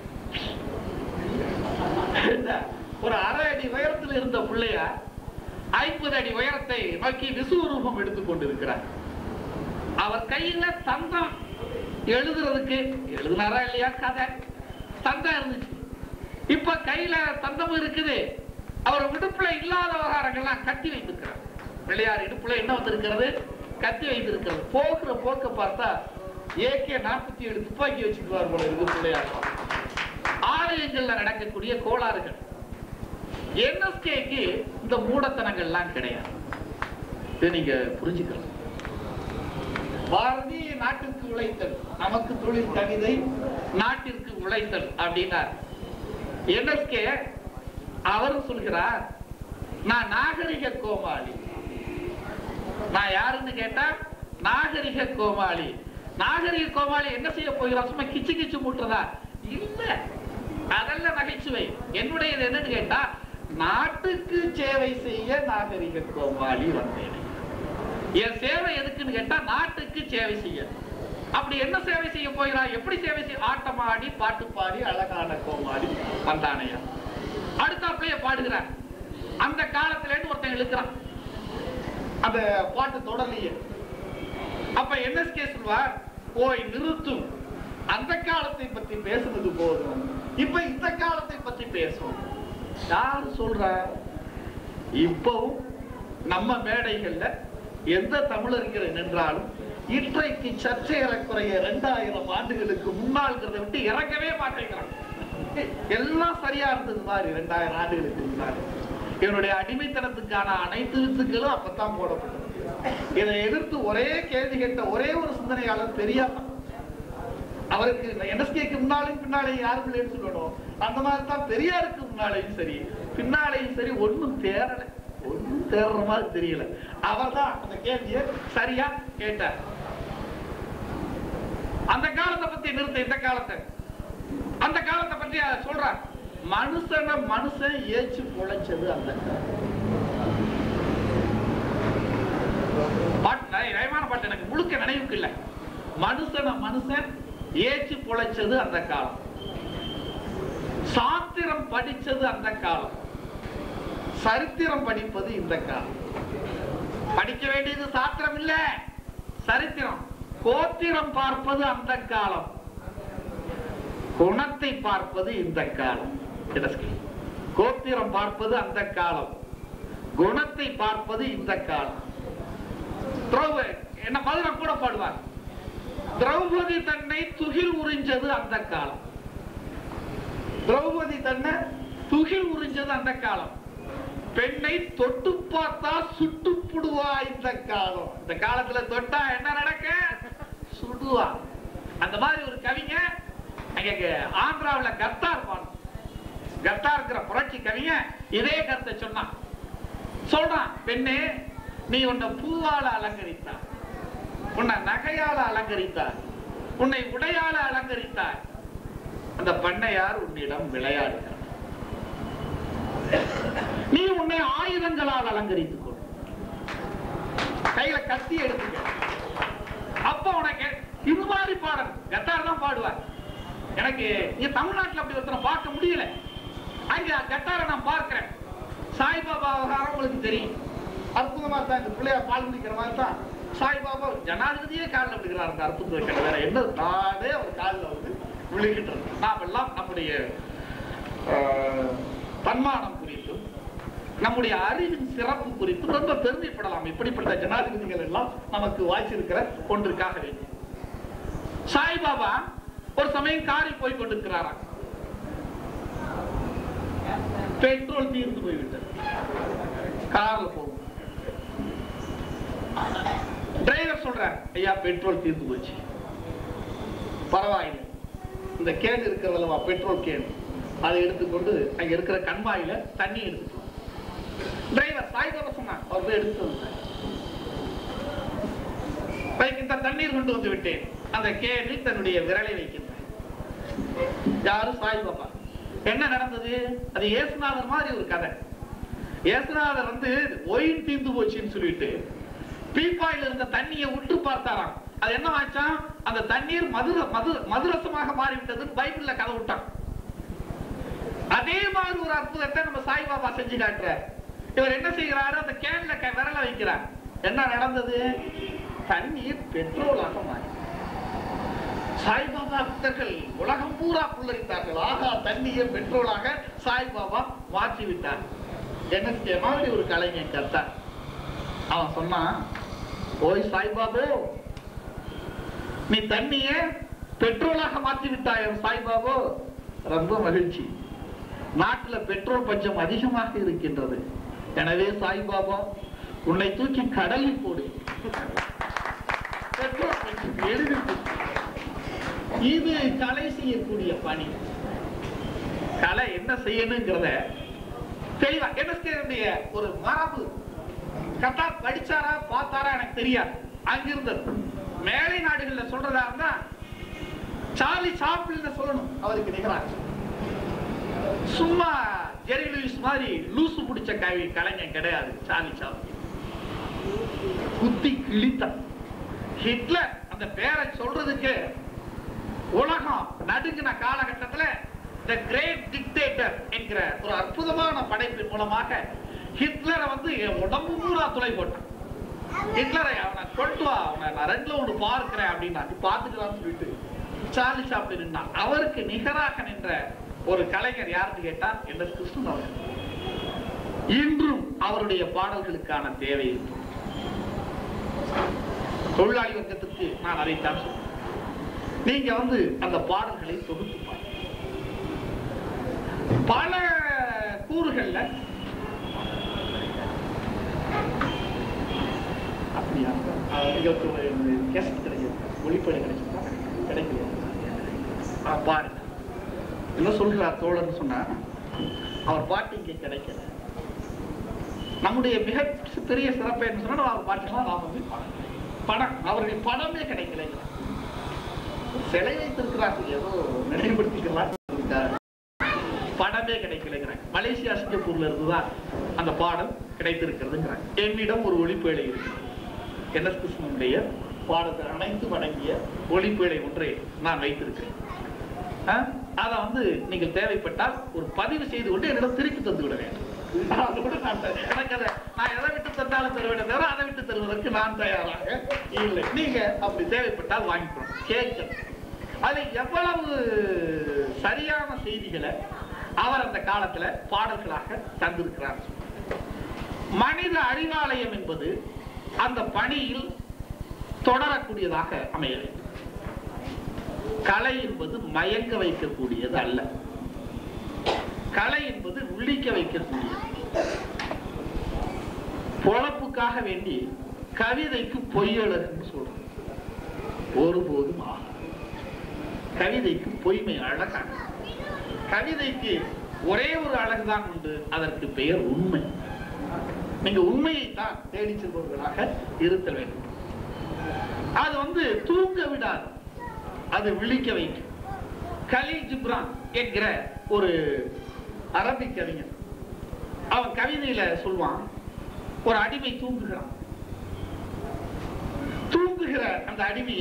ஒரு அரை அடி உயரத்தில் இருந்த பிள்ளையார் ஐம்பது அடி உயரத்தை நோக்கி விசுவரூபம் எடுத்துக் கொண்டிருக்கிறார் அவர் கையில தந்தம் எழுதுறதுக்கு எழுதினாரா இல்லையா கதை தந்தம் இருந்துச்சு இப்ப கையில தந்தம் இருக்குது அவர் விடுப்புல இல்லாத விவகாரங்கள்லாம் கட்டி வைத்திருக்கிறார் பிள்ளையார் இடுப்புல என்ன வந்திருக்கிறது கத்தி வைத்திருக்கிறது போக்குற போக்க பார்த்தா ஏகே நாற்பத்தி ஏழு துப்பாக்கி வச்சுக்குவார் போல இருக்கு பிள்ளையார் ஆலயங்கள்ல நடக்கக்கூடிய கோளாறுகள் என்எஸ்கேக்கு இந்த மூடத்தனங்கள்லாம் கிடையாது இதை நீங்க புரிஞ்சுக்கணும் பாரதி நாட்டிற்கு உழைத்தல் நமக்கு தொழில் கவிதை நாட்டிற்கு உழைத்தல் அப்படின்னார் என்எஸ்கே அவர் சொல்கிறார் நான் நாகரிக கோமாளி நான் யாருன்னு கேட்டா நாகரிக கோமாளி நாகரிக கோமாளி என்ன செய்ய போகிறார் சும்மா கிச்சு கிச்சு மூட்டுறதா இல்ல அதெல்லாம் நகைச்சுவை என்னுடையது என்னன்னு கேட்டா நாட்டுக்கு சேவை செய்ய நாகரிக கோமாளி வந்தேன் என் சேவை எதுக்குன்னு கேட்டா நாட்டுக்கு சேவை செய்ய அப்படி என்ன சேவை செய்ய போகிறார் எப்படி சேவை செய்ய ஆட்டமாடி பாட்டு பாடி அழகான கோமாளி வந்தானையா அடுத்தாப்புலயே பாடுகிறார் அந்த காலத்துல இருந்து ஒருத்தன் இழுக்கிறான் அந்த பாட்டு தொடர்லையே அப்ப என்எஸ்கே சொல்வார் போய் நிறுத்தும் அந்த காலத்தை பத்தி பேசுனது போதும் இப்ப இந்த காலத்தை பத்தி பேசுவோம் யாரு சொல்ற இப்பவும் நம்ம மேடைகள்ல எந்த தமிழறிஞர் நின்றாலும் இன்றைக்கு சர்ச்சையறக்குறைய இரண்டாயிரம் ஆண்டுகளுக்கு முன்னாள்ங்கிறத விட்டு இறங்கவே மாட்டேங்கிறான் எல்லாம் சரியா இருந்தது மாதிரி இரண்டாயிரம் ஆண்டுகளுக்கு முன்னாடி இவனுடைய அடிமைத்தனத்துக்கான அனைத்து வித்துக்களும் அப்பதான் போடப்பட்டது இதை எதிர்த்து ஒரே கேள்வி கேட்ட ஒரே ஒரு சிந்தனையாளர் பெரியார் தான். அவருக்கு என்எஸ்கேக்கு முன்னாலையும் பின்னாலையும் யாரும் இல்லைன்னு சொல்லணும் அந்த மாதிரி தான் பெரியாருக்கு முன்னாலையும் சரி பின்னாலையும் சரி ஒண்ணும் தேரல ஒண்ணும் தேர்ற மாதிரி தெரியல அவர் தான் அந்த கேள்வியை சரியா கேட்டார் அந்த காலத்தை பத்தி நிறுத்த இந்த காலத்தை அந்த காலத்தை பற்றி அவர் சொல்றார் மனுஷனை மனுஷன் ஏச்சு பொழைச்சது அந்த காலம். பாட்டு நிறைய நயமான பாட்டு எனக்கு முழுக்க நினைவுக்கு இல்ல மனுஷன மனுஷன் ஏச்சு பொழைச்சது அந்த காலம் சாத்திரம் படிச்சது அந்த காலம் சரித்திரம் படிப்பது இந்த காலம் படிக்க வேண்டியது சாத்திரம் இல்ல சரித்திரம் கோத்திரம் பார்ப்பது அந்த காலம் குணத்தை பார்ப்பது இந்த காலம் என்ன சொல்றீங்க? கோத்திரம் பார்ப்பது அந்த காலம் குணத்தை பார்ப்பது இந்த காலம் திரௌபதி என்ன மதுரம் கூட பாடுவார் திரௌபதி தன்னை துகில் உறிஞ்சது அந்த காலம் திரௌபதி தன்னை துகில் உறிஞ்சது அந்த காலம் பெண்ணை தொட்டு பார்த்தா சுட்டு புடுவா இந்த காலம் இந்த காலத்துல தொட்டா என்ன நடக்க சுடுவா அந்த மாதிரி ஒரு கவிங்க அங்க ஆந்திராவுல கத்தார் பாடும் கத்தாருங்கிற புரட்சி கவிங்க இதே கருத்தை சொன்னான் சொல்றான் பெண்ணே நீ உன்னை பூவால அலங்கரித்தாய் உன்னை நகையால அலங்கரித்தாய் உன்னை உடையால அலங்கரித்தாய் அந்த பண்ணையார் உன்னிடம் விளையாடுகிறார் நீ உன்னை ஆயுதங்களால் அலங்கரித்துக் கொள் கையில கத்தி எடுத்துக்க அப்ப உனக்கு இது மாதிரி பாடல் கத்தார் தான் பாடுவார் எனக்கு இங்க தமிழ்நாட்டுல அப்படி ஒருத்தரை பார்க்க முடியல அங்க கத்தாரை நான் பார்க்கிறேன் சாய்பாபா விவகாரம் உங்களுக்கு தெரியும் அற்புதமா தான் இந்த பிள்ளையார் பால் குடிக்கிற மாதிரி தான் சாய்பாபா ஜனாதிபதியே காலில் விழுகிறார் அந்த அற்புதம் வேற என்ன நாடே அவர் காலில் வந்து விழுகின்றது நாம் எல்லாம் நம்முடைய ஆஹ், தன்மானம் குறித்தும் நம்முடைய அறிவின் சிறப்பு குறித்து ரொம்ப பெருமைப்படலாம் இப்படிப்பட்ட ஜனாதிபதிகள் எல்லாம் நமக்கு வாய்ச்சிருக்கிற ஒன்றுக்காக வேண்டும் சாய்பாபா ஒரு சமயம் காரில் போய் கொண்டிருக்கிறாராம் பெட்ரோல் தீர்ந்து போய்விட்டது கார்ல போகும் டிரைவர் சொல்றார் ஐயா பெட்ரோல் தீர்ந்து போச்சு பரவாயில்லை இந்த கேன் இருக்கிறது அல்லவா பெட்ரோல் கேன் அதை எடுத்துக்கொண்டு அங்க இருக்கிற கண்மாயில தண்ணி எடுத்துட்டு வா. டிரைவர் சாய்பாபா சொன்னார் அவர் போய் எடுத்து வந்தார் வைக்கின்ற தண்ணீர் கொண்டு வந்து விட்டேன் அந்த கேனில் தன்னுடைய விரலை வைக்கின்றார் யாரு சாய்பாபா என்ன நடந்தது அது ஏசுநாதர் மாதிரி ஒரு கதை ஏசுநாதர் வந்து ஒயின் தீர்ந்து போச்சுன்னு சொல்லிட்டு பீப்பாயில இருந்த தண்ணியை உற்று பார்த்தாராம் அது என்ன ஆச்சாம் அந்த தண்ணீர் மதுர மது மதுரசமாக மாறிவிட்டதுன்னு பைபிள்ல கதை விட்டான் அதே மாதிரி ஒரு அற்புதத்தை நம்ம சாய்பாபா செஞ்சு காட்டுறார் இவர் என்ன செய்கிறாரு அந்த கேன்ல க- விரல வைக்கிறார் என்ன நடந்தது தண்ணீர் பெட்ரோலாக மாறி சாய்பாபா பக்தர்கள் உலகம் பூரா புல்லரித்தார்கள் ஆகா தண்ணியை பெட்ரோலாக சாய்பாபா மாற்றி விட்டார் என்ன மாதிரி ஒரு கலைஞன் கத்தார் அவன் சொன்னான் ஓய் சாய்பாபு நீ தண்ணிய பெட்ரோலாக மாற்றி விட்டாய் சாய்பாபு ரொம்ப மகிழ்ச்சி நாட்டுல பெட்ரோல் பஞ்சம் அதிகமாக இருக்கின்றது எனவே சாய்பாபா உன்னை தூக்கி கடலில் போடு பெட்ரோல் பஞ்சம் எளிதில் தீர்க்கும். இது கலை செய்யக்கூடிய பணி கலை என்ன செய்யணுங்கிறத தெளிவா என்எஸ்கேனுடைய ஒரு மரபு கத்தா படிச்சாரா பார்த்தாரா எனக்கு தெரியாது அங்கிருந்தது மேலை நாடுகள்ல சொல்றதா இருந்தா சார்லி சாப்பிள்னு சொல்லணும் அவருக்கு நிகராக சும்மா ஜெரி லூயிஸ் மாதிரி லூசு பிடிச்ச கவி கலைஞன் கிடையாது சார்லி சாப்பிள் குத்தி கிழித்தான் ஹிட்லர் அந்த பேரை சொல்றதுக்கு உலகம் நடுங்கின காலகட்டத்துல த கிரேட் டிக்டேட்டர் என்கிற ஒரு அற்புதமான படைப்பின் மூலமாக ஹிட்லரை வந்து என் உடம்பு பூரா துளை போட்டான் ஹிட்லரை அவனை கொண்டு வா அவனை நான் ரெண்டுல ஒன்று பார்க்கிறேன் அப்படின்னா நீ பார்த்துக்கலாம்னு சொல்லிட்டு சார்லி சாப்பிட்டு நின்னான் அவருக்கு நிகராக நின்ற ஒரு கலைஞர் யாருன்னு கேட்டா என் எஸ் கிருஷ்ணன் அவர் இன்றும் அவருடைய பாடல்களுக்கான தேவை இருக்கும் தொழிலாளி வர்க்கத்துக்கு நான் அதைத்தான் சொல்றேன் நீங்க வந்து அந்த பாடல்களை தொகுத்து பாருங்க பல கூறுகள்ல அப்படியா அஹ் எங்களுக்கு ஒரு கேசட் கிடைக்கும் ஒளிப்படை கிடைச்சிருக்கா கிடைக்கல ஆ, பாருங்க என்ன சொல்றார் தோழர்னு சொன்னா அவர் பாட்டு இங்க கிடைக்கல நம்முடைய மிக பெரிய சிறப்பு என்ன சொன்னா அவர் பாட்டுலாம் நாம போய் படம் படம் அவருடைய படமே கிடைக்கல சிலை வைத்திருக்கிறார்கள் ஏதோ நினைவுபடுத்திக்கலாம் படமே கிடைக்கலைங்கிறாங்க மலேசியா சிங்கப்பூர்ல இருந்துதான் அந்த பாடல் கிடைத்திருக்கிறதுங்கிறாங்க என்னிடம் ஒரு ஒளிப்பேழை இருக்கு என் எஸ் கிருஷ்ணனுடைய பாடத்தை அனைத்து அடங்கிய ஒளிப்பேழை ஒன்றை நான் வைத்திருக்கிறேன் ஆ? அதை வந்து நீங்கள் தேவைப்பட்டால் ஒரு பதிவு செய்து கொண்டு என்னிடம் திருப்பி தந்து விட வேண்டும் அதோட நான் தயார். எனக்கு அதை நான் எதை விட்டு தந்தாலும் தருவேன் தவிர அதை விட்டு தருவதற்கு நான் தயாராக இல்லை நீங்க அப்படி தேவைப்பட்டால் வாங்கிக்கணும் கேட்கணும் அது எவ்வளவு சரியான செய்திகளை அவர் அந்த காலத்துல பாடல்களாக தந்திருக்கிறார் மனித அறிவாலயம் என்பது அந்த பணியில் தொடரக்கூடியதாக அமைய வேண்டும் கலை என்பது மயங்க வைக்கக்கூடியது அல்ல கலை என்பது உள்ளிக்க வைக்கக்கூடியது பொழப்புக்காக வேண்டி கவிதைக்கு பொய்யழகுன்னு சொல்றோம் ஒருபோதும் ஆகாது கவிதைக்கு பொய்மை அழகாக கவிதைக்கு ஒரே ஒரு அழகுதான் உண்டு அதற்கு பெயர் உண்மை நீங்க உண்மையை தான் தேடி செல்பவர்களாக இருத்தல் வேண்டும் அது வந்து தூங்க விடாது அது விழிக்க வைக்கும் கலீல் ஜிப்ரான் என்கிற ஒரு அரபிக் கவிஞர் அவன் கவிதையில சொல்வான் ஒரு அடிமை தூங்குகிறான் தூங்குகிற அந்த அடிமைய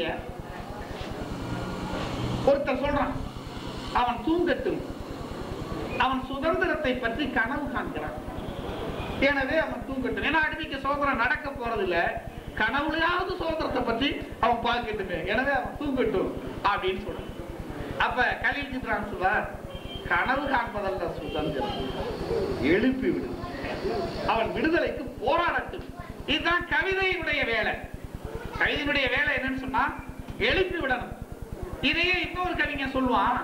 ஒருத்தர் சொல்றான் அவன் தூங்கட்டும் அவன் சுதந்திரத்தை பற்றி கனவு காண்கிறான் எனவே அவன் தூங்கட்டும் ஏன்னா அடிமைக்கு சுதந்திரம் நடக்க போறதில்ல கனவுலையாவது சுதந்திரத்தை பற்றி அவன் பார்க்கட்டுமே எனவே அவன் தூங்கட்டும் அப்படின்னு சொல்றான் அப்ப கலீல் ஜிப்ரான் சொல்றார் கனவு காண்பதல்ல சுதந்திரம் எழுப்பி விடு அவன் விடுதலைக்கு போராடட்டும் இதுதான் கவிதையினுடைய வேலை கவிதையினுடைய வேலை என்னன்னு சொன்னா எழுப்பி விடணும் இதையே இன்னொரு கவிஞன் சொல்லுவான்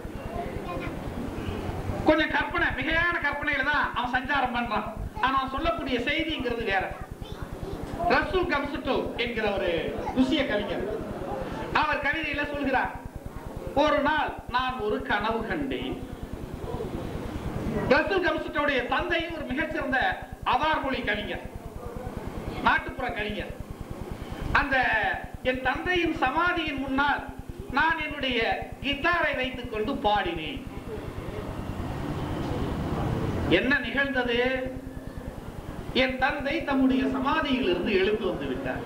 கொஞ்சம் கற்பனை மிகையான கற்பனையில தான் அவன் சஞ்சாரம் பண்றான் ஆனா அவன் சொல்லக்கூடிய செய்திங்கிறது வேற ரசூல் கம்சுட்டோ என்கிற ஒரு ருசிய கவிஞர் அவர் கவிதையில சொல்கிறார் ஒரு நாள் நான் ஒரு கனவு கண்டேன் ரசூல் கம்சுட்டோடைய தந்தை ஒரு மிகச்சிறந்த அவார் மொழி கவிஞர் நாட்டுப்புற கவிஞர் அந்த என் தந்தையின் சமாதியின் முன்னால் நான் என்னுடைய கிட்டாரை வைத்துக் கொண்டு பாடினேன் என்ன நிகழ்ந்தது என் தந்தை தம்முடைய சமாதியில் இருந்து எழுந்து வந்து விட்டார்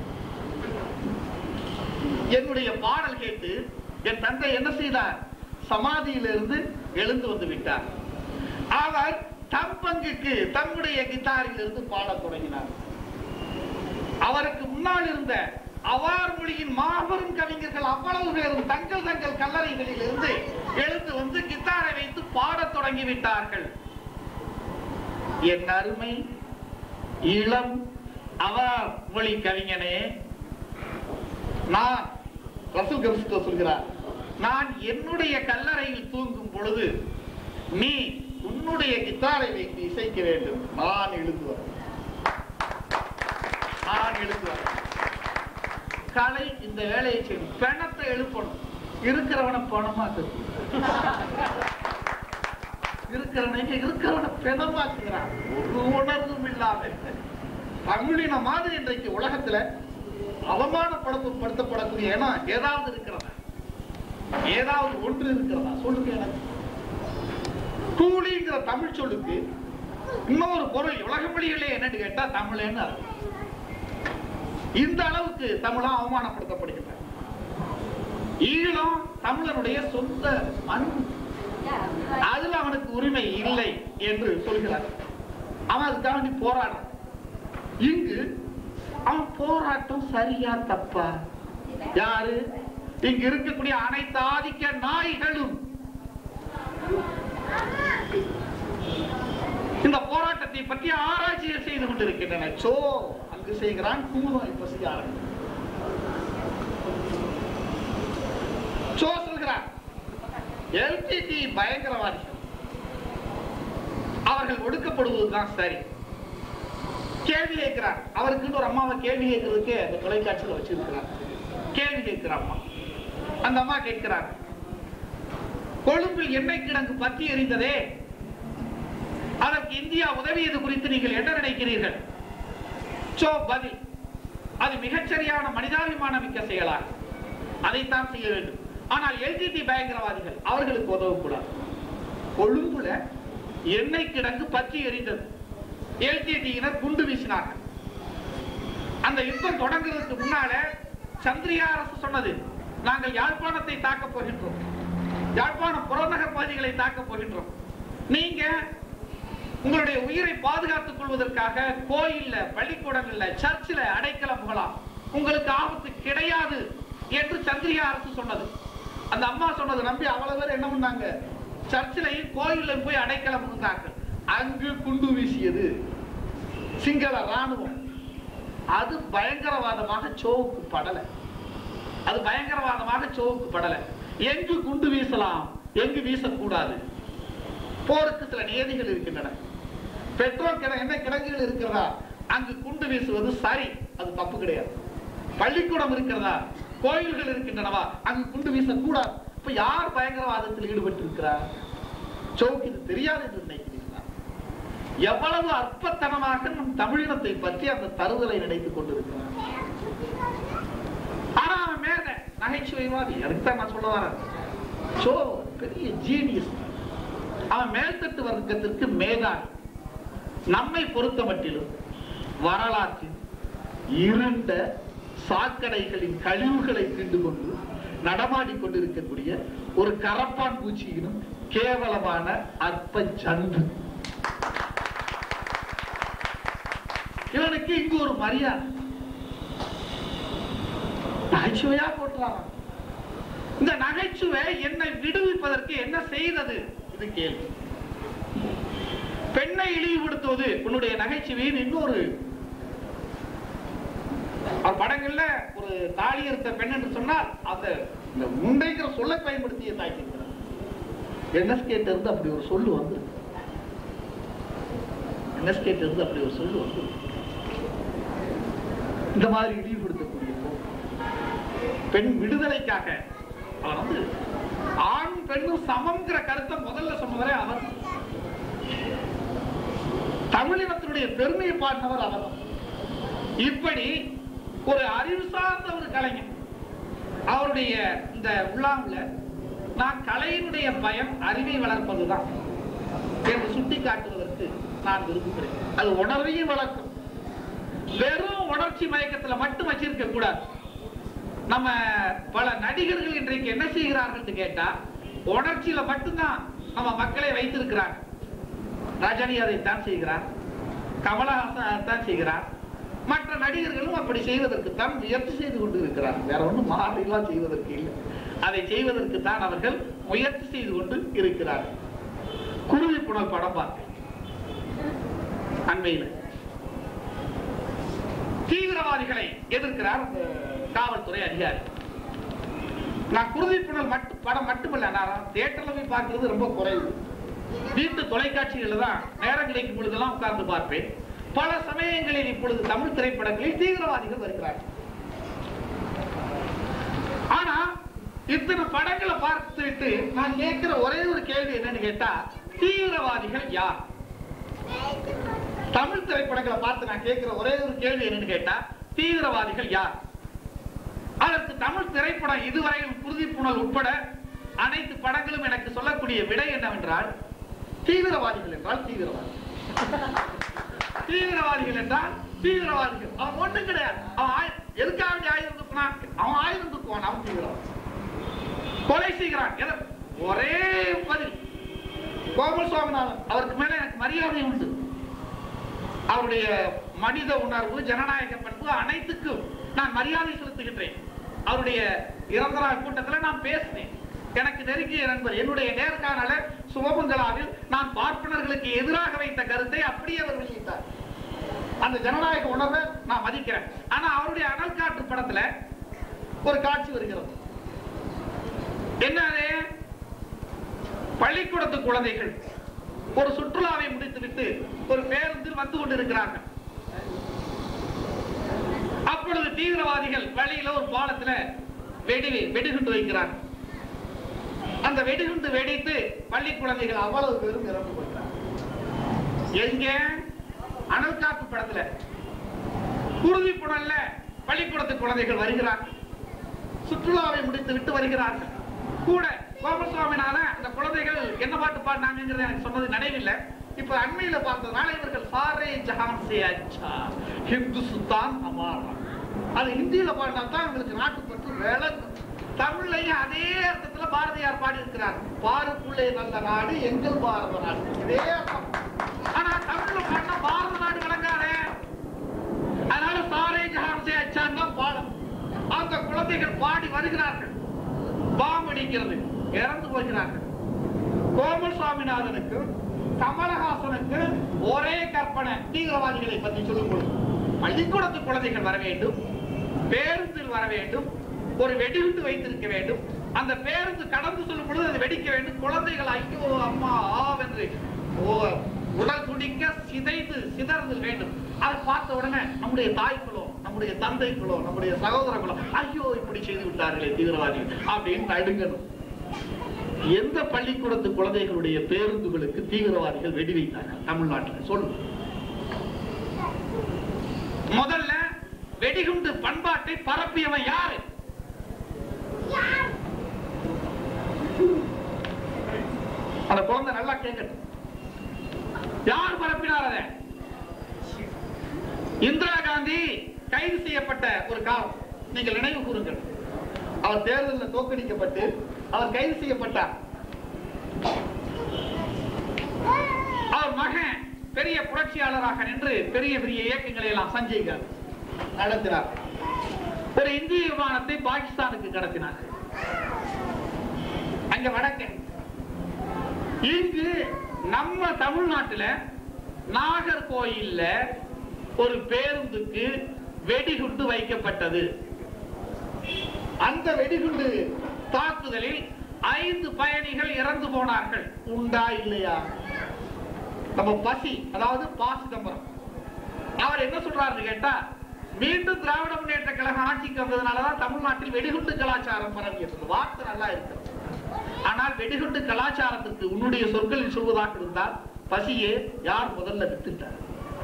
என்னுடைய பாடல் கேட்டு என் தந்தை என்ன செய்தார் சமாதியிலிருந்து எழுந்து வந்து விட்டார் அவர் தம் பங்குக்கு தம்முடைய கிட்டாரில் இருந்து பாடத் தொடங்கினார் அவருக்கு முன்னால் இருந்த அவார் மொழியின் மாபெரும் கவிஞர்கள் அவ்வளவு பேரும் தங்கள் தங்கள் கல்லறைகளில் இருந்து எழுந்து வந்து கித்தாரை வைத்து பாடத் தொடங்கி விட்டார்கள் என் அருமை இளம் அவார் மொழி கவிஞனே நான் ரசூல் கம்ஸ்டோ சொல்கிறார் நான் என்னுடைய கல்லறையில் தூங்கும் பொழுது நீ உன்னுடைய கித்தாரை வைத்து இசைக்க வேண்டும் நான் எழுதுவேன் நான் எழுதுவேன் கலை இந்த வேலையை செய்யும் பணத்தை எழுப்பணும் இருக்கிறவன பணமாக்கு இருக்கிறவனை இருக்கிறவன பிணமாக்குகிறான் ஒரு உணர்வும் இல்லாம தமிழின மாதிரி இன்றைக்கு உலகத்துல அவமானப்படுத்தப்படக்கூடிய இனம் ஏதாவது இருக்கிறதா ஏதாவது ஒன்று இருக்கிறதா சொல்லுங்க எனக்கு கூலிங்கிற தமிழ் சொல்லுக்கு இன்னொரு பொருள் உலக மொழிகளே என்னன்னு கேட்டா தமிழ்னு அர்த்தம். இந்த அளவுக்கு தமிழா அவமானப்படுத்தப்படுகின்றன ஈழம் தமிழனுடைய சொந்த மண் அதுல அவனுக்கு உரிமை இல்லை என்று சொல்கிறார் அவன் அதுக்காக வேண்டி போராடுறான் இங்கு அவன் போராட்டம் சரியா தப்பா யாரு இங்க இருக்கக்கூடிய அனைத்து ஆதிக்க நாய்களும் இந்த போராட்டத்தை பற்றி ஆராய்ச்சிகள் செய்து கொண்டிருக்கின்றன சோ அங்கு செய்கிறான் கூலம் இப்ப செய்ய ஆரம்பிக்கிறான். சோ சொல்கிறார் எல்டிடி பயங்கரவாதிகள் அவர்கள் ஒடுக்கப்படுவதுதான் சரி கேள்வி கேட்கிறார் அவருக்கு ஒரு அம்மாவை கேள்வி கேட்கறதுக்கு அந்த தொலைக்காட்சியில வச்சிருக்கிறார் கேள்வி கேட்கிற அம்மா அந்த அம்மா கேட்கிறார் கொழும்பில் எண்ணெய் கிடங்கு பற்றி எரிந்ததே அதற்கு இந்தியா உதவியது குறித்து நீங்கள் என்ன நினைக்கிறீர்கள் சோ பதில் அது மிகச்சரியான மனிதாபிமான மிக்க செயலாகும் அதைத்தான் செய்ய வேண்டும் ஆனால் எல்டிடி பயங்கரவாதிகள் அவர்களுக்கு உதவக்கூடாது கொழும்புல எண்ணெய் கிடங்கு பற்றி எரிந்தது எல்டிடியினர் குண்டு வீசினார்கள் அந்த யுத்தம் தொடங்குறதுக்கு முன்னால சந்திரியா அரசு சொன்னது நாங்கள் யாழ்ப்பாணத்தை தாக்கப் போகின்றோம் யாழ்ப்பாணம் புறநகர் பகுதிகளை தாக்கப் போகின்றோம் நீங்க உங்களுடைய உயிரை பாதுகாத்துக் கொள்வதற்காக கோயில்ல பள்ளிக்கூடங்கள்ல சர்ச்சில் அடைக்கலம் புகலாம் உங்களுக்கு ஆபத்து கிடையாது என்று சந்திரிகா அரசு சொன்னது அந்த அம்மா சொன்னது நம்பி அவ்வளவு பேர் என்ன பண்ணாங்க சர்ச்சிலையும் கோயிலையும் போய் அடைக்கலம் புகுந்தார்கள் அங்கு குண்டு வீசியது சிங்கள ராணுவம் அது பயங்கரவாதமாக சோவுக்கு படல அது பயங்கரவாதமாக சோவுக்கு படல எங்கு குண்டு வீசலாம் எங்கு வீசக்கூடாது போருக்கு சில நியதிகள் இருக்கின்றன பெட்ரோல் கிட என்ன கிடங்குகள் இருக்கிறதா அங்கு குண்டு வீசுவது சரி அது தப்பு கிடையாது பள்ளிக்கூடம் இருக்கிறதா கோயில்கள் இருக்கின்றனவா அங்கு குண்டு வீசக்கூடாது இப்ப யார் பயங்கரவாதத்தில் ஈடுபட்டு இருக்கிறார் சோவுக்கு இது தெரியாது என்று நினைக்கிறீர்களா எவ்வளவு அற்பத்தனமாக நம் தமிழினத்தை பற்றி அந்த தருதலை நினைத்துக் கொண்டிருக்கிறார் ஆனா அவன் மேல நகைச்சுவைவாதி அதுக்கு தான் நான் சொல்ல வரேன் சோ பெரிய ஜீனியஸ் அவன் மேல்தட்டு வர்க்கத்திற்கு மேதாவி நம்மை பொறுத்த மட்டிலும் வரலாற்றில் இருண்ட சாக்கடைகளின் கழிவுகளை திண்டு கொண்டு நடமாடிக் கொண்டிருக்கக்கூடிய ஒரு கரப்பான் பூச்சியினும் கேவலமான அற்ப ஜந்து இவனுக்கு இங்கு ஒரு மரியாதை நகைச்சுவையா போட்டுறான் இந்த நகைச்சுவை என்னை விடுவிப்பதற்கு என்ன செய்தது இது கேள்வி பெண்ணை இழிவுபடுத்துவது உன்னுடைய நகைச்சுவையின் இன்னொரு அவர் படங்கள்ல ஒரு தாலி இருந்த பெண் என்று சொன்னால் அந்த இந்த முண்டைங்கிற சொல்லை பயன்படுத்திய தாக்கியிருக்கிறார் என்எஸ்கேட்ட இருந்து அப்படி ஒரு சொல்லு வந்து என்எஸ்கேட்ட இருந்து அப்படி ஒரு சொல்லு வந்து இந்த மாதிரி இழிவுபடுத்தக்கூடிய போக்கு. பெண் விடுதலைக்காக அவர் வந்து ஆண் பெண்ணும் சமம்ங்கிற கருத்தை முதல்ல சொன்னவரே அவர் தமிழினத்தினுடைய பெருமையை பாடினவர் அவர் இப்படி ஒரு அறிவு சார்ந்த ஒரு கலைஞர் அவருடைய இந்த உள்ளாங்குல நான் கலையினுடைய பயம் அறிவை வளர்ப்பதுதான் என்று சுட்டி காட்டுவதற்கு நான் விரும்புகிறேன் அது உணர்வையும் வளர்க்கும் வெறும் உணர்ச்சி மயக்கத்துல மட்டும் வச்சிருக்க கூடாது நம்ம பல நடிகர்கள் இன்றைக்கு என்ன செய்கிறார்கள் கேட்டா உணர்ச்சியில மட்டும்தான் நம்ம மக்களை வைத்திருக்கிறார் ரஜினி அதைத்தான் செய்கிறார் கமலஹாசன் அதைத்தான் செய்கிறார் மற்ற நடிகர்களும் அப்படி செய்வதற்கு தான் முயற்சி செய்து கொண்டு இருக்கிறார் வேற ஒன்றும் மாறிலாம் செய்வதற்கு இல்லை அதை செய்வதற்கு தான் அவர்கள் முயற்சி செய்து கொண்டு இருக்கிறார்கள் குருவி புனல் படம் பார்த்தேன் அண்மையில் தீவிரவாதிகளை எதிர்க்கிறார் அந்த காவல்துறை அதிகாரி நான் குருதி புனல் மட்டும் படம் மட்டுமல்ல நான் தியேட்டர்ல போய் பார்க்கிறது ரொம்ப குறைவு வீட்டு தொலைக்காட்சிகளில் தான் நேரம் கிடைக்கும் பொழுதெல்லாம் உட்கார்ந்து பார்ப்பேன் பல சமயங்களில் இப்பொழுது தமிழ் திரைப்படங்களில் தீவிரவாதிகள் வருகிறார்கள் ஆனா இத்தனை படங்களை பார்த்துட்டு நான் கேட்கிற ஒரே ஒரு கேள்வி என்னன்னு கேட்டா தீவிரவாதிகள் யார் தமிழ் திரைப்படங்களை பார்த்து நான் கேட்கிற ஒரே ஒரு கேள்வி என்னன்னு கேட்டா தீவிரவாதிகள் யார் அதற்கு தமிழ் திரைப்படம் இதுவரையில் குருதிப்புணல் உட்பட அனைத்து படங்களும் எனக்கு சொல்லக்கூடிய விடை என்னவென்றால் தீவிரவாதிகள் என்றால் தீவிரவாதி தீவிரவாதிகள் என்றால் தீவிரவாதிகள் அவன் ஒண்ணும் கிடையாது அவன் ஆயு- எதுக்காக வேண்டி ஆயுதம் தூக்குனான் அவன் ஆயுதம் தூக்குவான் அவன் தீவிரவாதி கொலை செய்கிறான் எத- ஒரே பதில் கோமல் சுவாமிநாதன் அவருக்கு மேல எனக்கு மரியாதை உண்டு அவருடைய மனித உணர்வு ஜனநாயக பண்பு அனைத்துக்கும் நான் மரியாதை செலுத்துகின்றேன் அவருடைய இறந்த நாள் கூட்டத்துல நான் பேசினேன் எனக்கு நெருங்கிய நண்பர் என்னுடைய நேர்காணல சுபமங்கலாவில் நான் பார்ப்பனர்களுக்கு எதிராக வைத்த கருத்தை அப்படியே அவர் வெளியிட்டார் அந்த ஜனநாயக உணர்வை நான் மதிக்கிறேன் ஆனா அவருடைய அனல் காற்று படத்துல ஒரு காட்சி வருகிறது என்ன அது? பள்ளிக்கூடத்து குழந்தைகள் ஒரு சுற்றுலாவை முடித்துவிட்டு ஒரு பேருந்தில் வந்து கொண்டிருக்கிறார்கள் அப்பொழுது தீவிரவாதிகள் வழியில ஒரு பாலத்துல வெடி வெடிகுண்டு வைக்கிறார்கள் அந்த வெடிகுண்டு வெடித்து பள்ளி குழந்தைகள் அவ்வளவு பேரும் இறந்து போயிட்டாங்க எங்க அனல் காப்பு படத்துல குருதி புனல்ல பள்ளிக்கூடத்து குழந்தைகள் வருகிறார்கள் சுற்றுலாவை முடித்து விட்டு வருகிறார்கள் கூட கோபசுவாமினால அந்த குழந்தைகள் என்ன பாட்டு பாடினாங்கிறது எனக்கு சொன்னது நினைவில்லை இப்ப அண்மையில பார்த்ததுனால இவர்கள் சாரே ஜஹான் சே அச்சா ஹிந்துஸ்தான் ஹமாரா அது ஹிந்தியில பாடினா தான் உங்களுக்கு நாட்டுப்பற்று விளங்கும் தமிழ்லையும் அதே அர்த்தத்துல பாரதியார் பாடி இருக்கிறார் பாருக்குள்ளே நல்ல நாடு எங்கள் பாரத நாடு இதே அர்த்தம் ஆனா தமிழ்ல பாடினா பாரத நாடு விளங்காதே அதனால சாரே ஜஹான் சே அச்சான் தான் பாடம் அந்த குழந்தைகள் பாடி வருகிறார்கள் பாம் அடிக்கிறது இறந்து போகிறார்கள் கோமல் சுவாமிநாதனுக்கு கமலஹாசனுக்கு ஒரே கற்பனை தீவிரவாதிகளை பற்றி சொல்லும் பொழுது பள்ளிக்கூடத்து குழந்தைகள் வர வேண்டும் பேருந்தில் வர வேண்டும் ஒரு வெடிகுண்டு வைத்திருக்க வேண்டும் அந்த பேருந்து கடந்து செல்லும் பொழுது அது வெடிக்க வேண்டும் குழந்தைகள் ஐயோ அம்மா ஆவென்று ஓ உடல் துடிக்க சிதைந்து சிதறுதல் வேண்டும் அதை பார்த்த உடனே நம்முடைய தாய்க்குளோ நம்முடைய தந்தைக்குளோ நம்முடைய சகோதரக்குளோ ஐயோ இப்படி செய்து விட்டார்களே தீவிரவாதிகள் அப்படின்னு நடுங்கணும் எந்த பள்ளிக்கூடத்து குழந்தைகளுடைய பேருந்துகளுக்கு தீவிரவாதிகள் வெடி வைத்தார்கள் தமிழ்நாட்டில் சொல்லு முதல்ல வெடிகுண்டு பண்பாட்டை பரப்பியவன் யாரு அந்த குழந்தை நல்லா கேட்கட்டும் யார் பரப்பினார் அதை இந்திரா காந்தி கைது செய்யப்பட்ட ஒரு காலம் நீங்கள் நினைவு கூறுங்கள் அவர் தேர்தலில் தோற்கடிக்கப்பட்டு அவர் கைது செய்யப்பட்டார் அவர் மகன் பெரிய புரட்சியாளராக நின்று பெரிய பெரிய இயக்கங்களை எல்லாம் சஞ்சய் காந்தி நடத்தினார் ஒரு இந்திய விமானத்தை பாகிஸ்தானுக்கு கடத்தினார் அங்க வடக்கு இங்கு நம்ம தமிழ்நாட்டுல நாகர்கோயில்ல ஒரு பேருந்துக்கு வெடிகுண்டு வைக்கப்பட்டது அந்த வெடிகுண்டு தாக்குதலில் ஐந்து பயணிகள் இறந்து போனார்கள் உண்டா இல்லையா நம்ம பசி அதாவது பா சிதம்பரம் அவர் என்ன சொல்றாருன்னு கேட்டா மீண்டும் திராவிட முன்னேற்ற கழகம் ஆட்சிக்கு வந்ததுனாலதான் தமிழ்நாட்டில் வெடிகுண்டு கலாச்சாரம் பரவியது வார்த்தை நல்லா இருக்கு ஆனால் வெடிகுண்டு கலாச்சாரத்துக்கு உன்னுடைய சொற்களில் சொல்வதாக இருந்தால் பசியே யார் முதல்ல வித்துட்டார்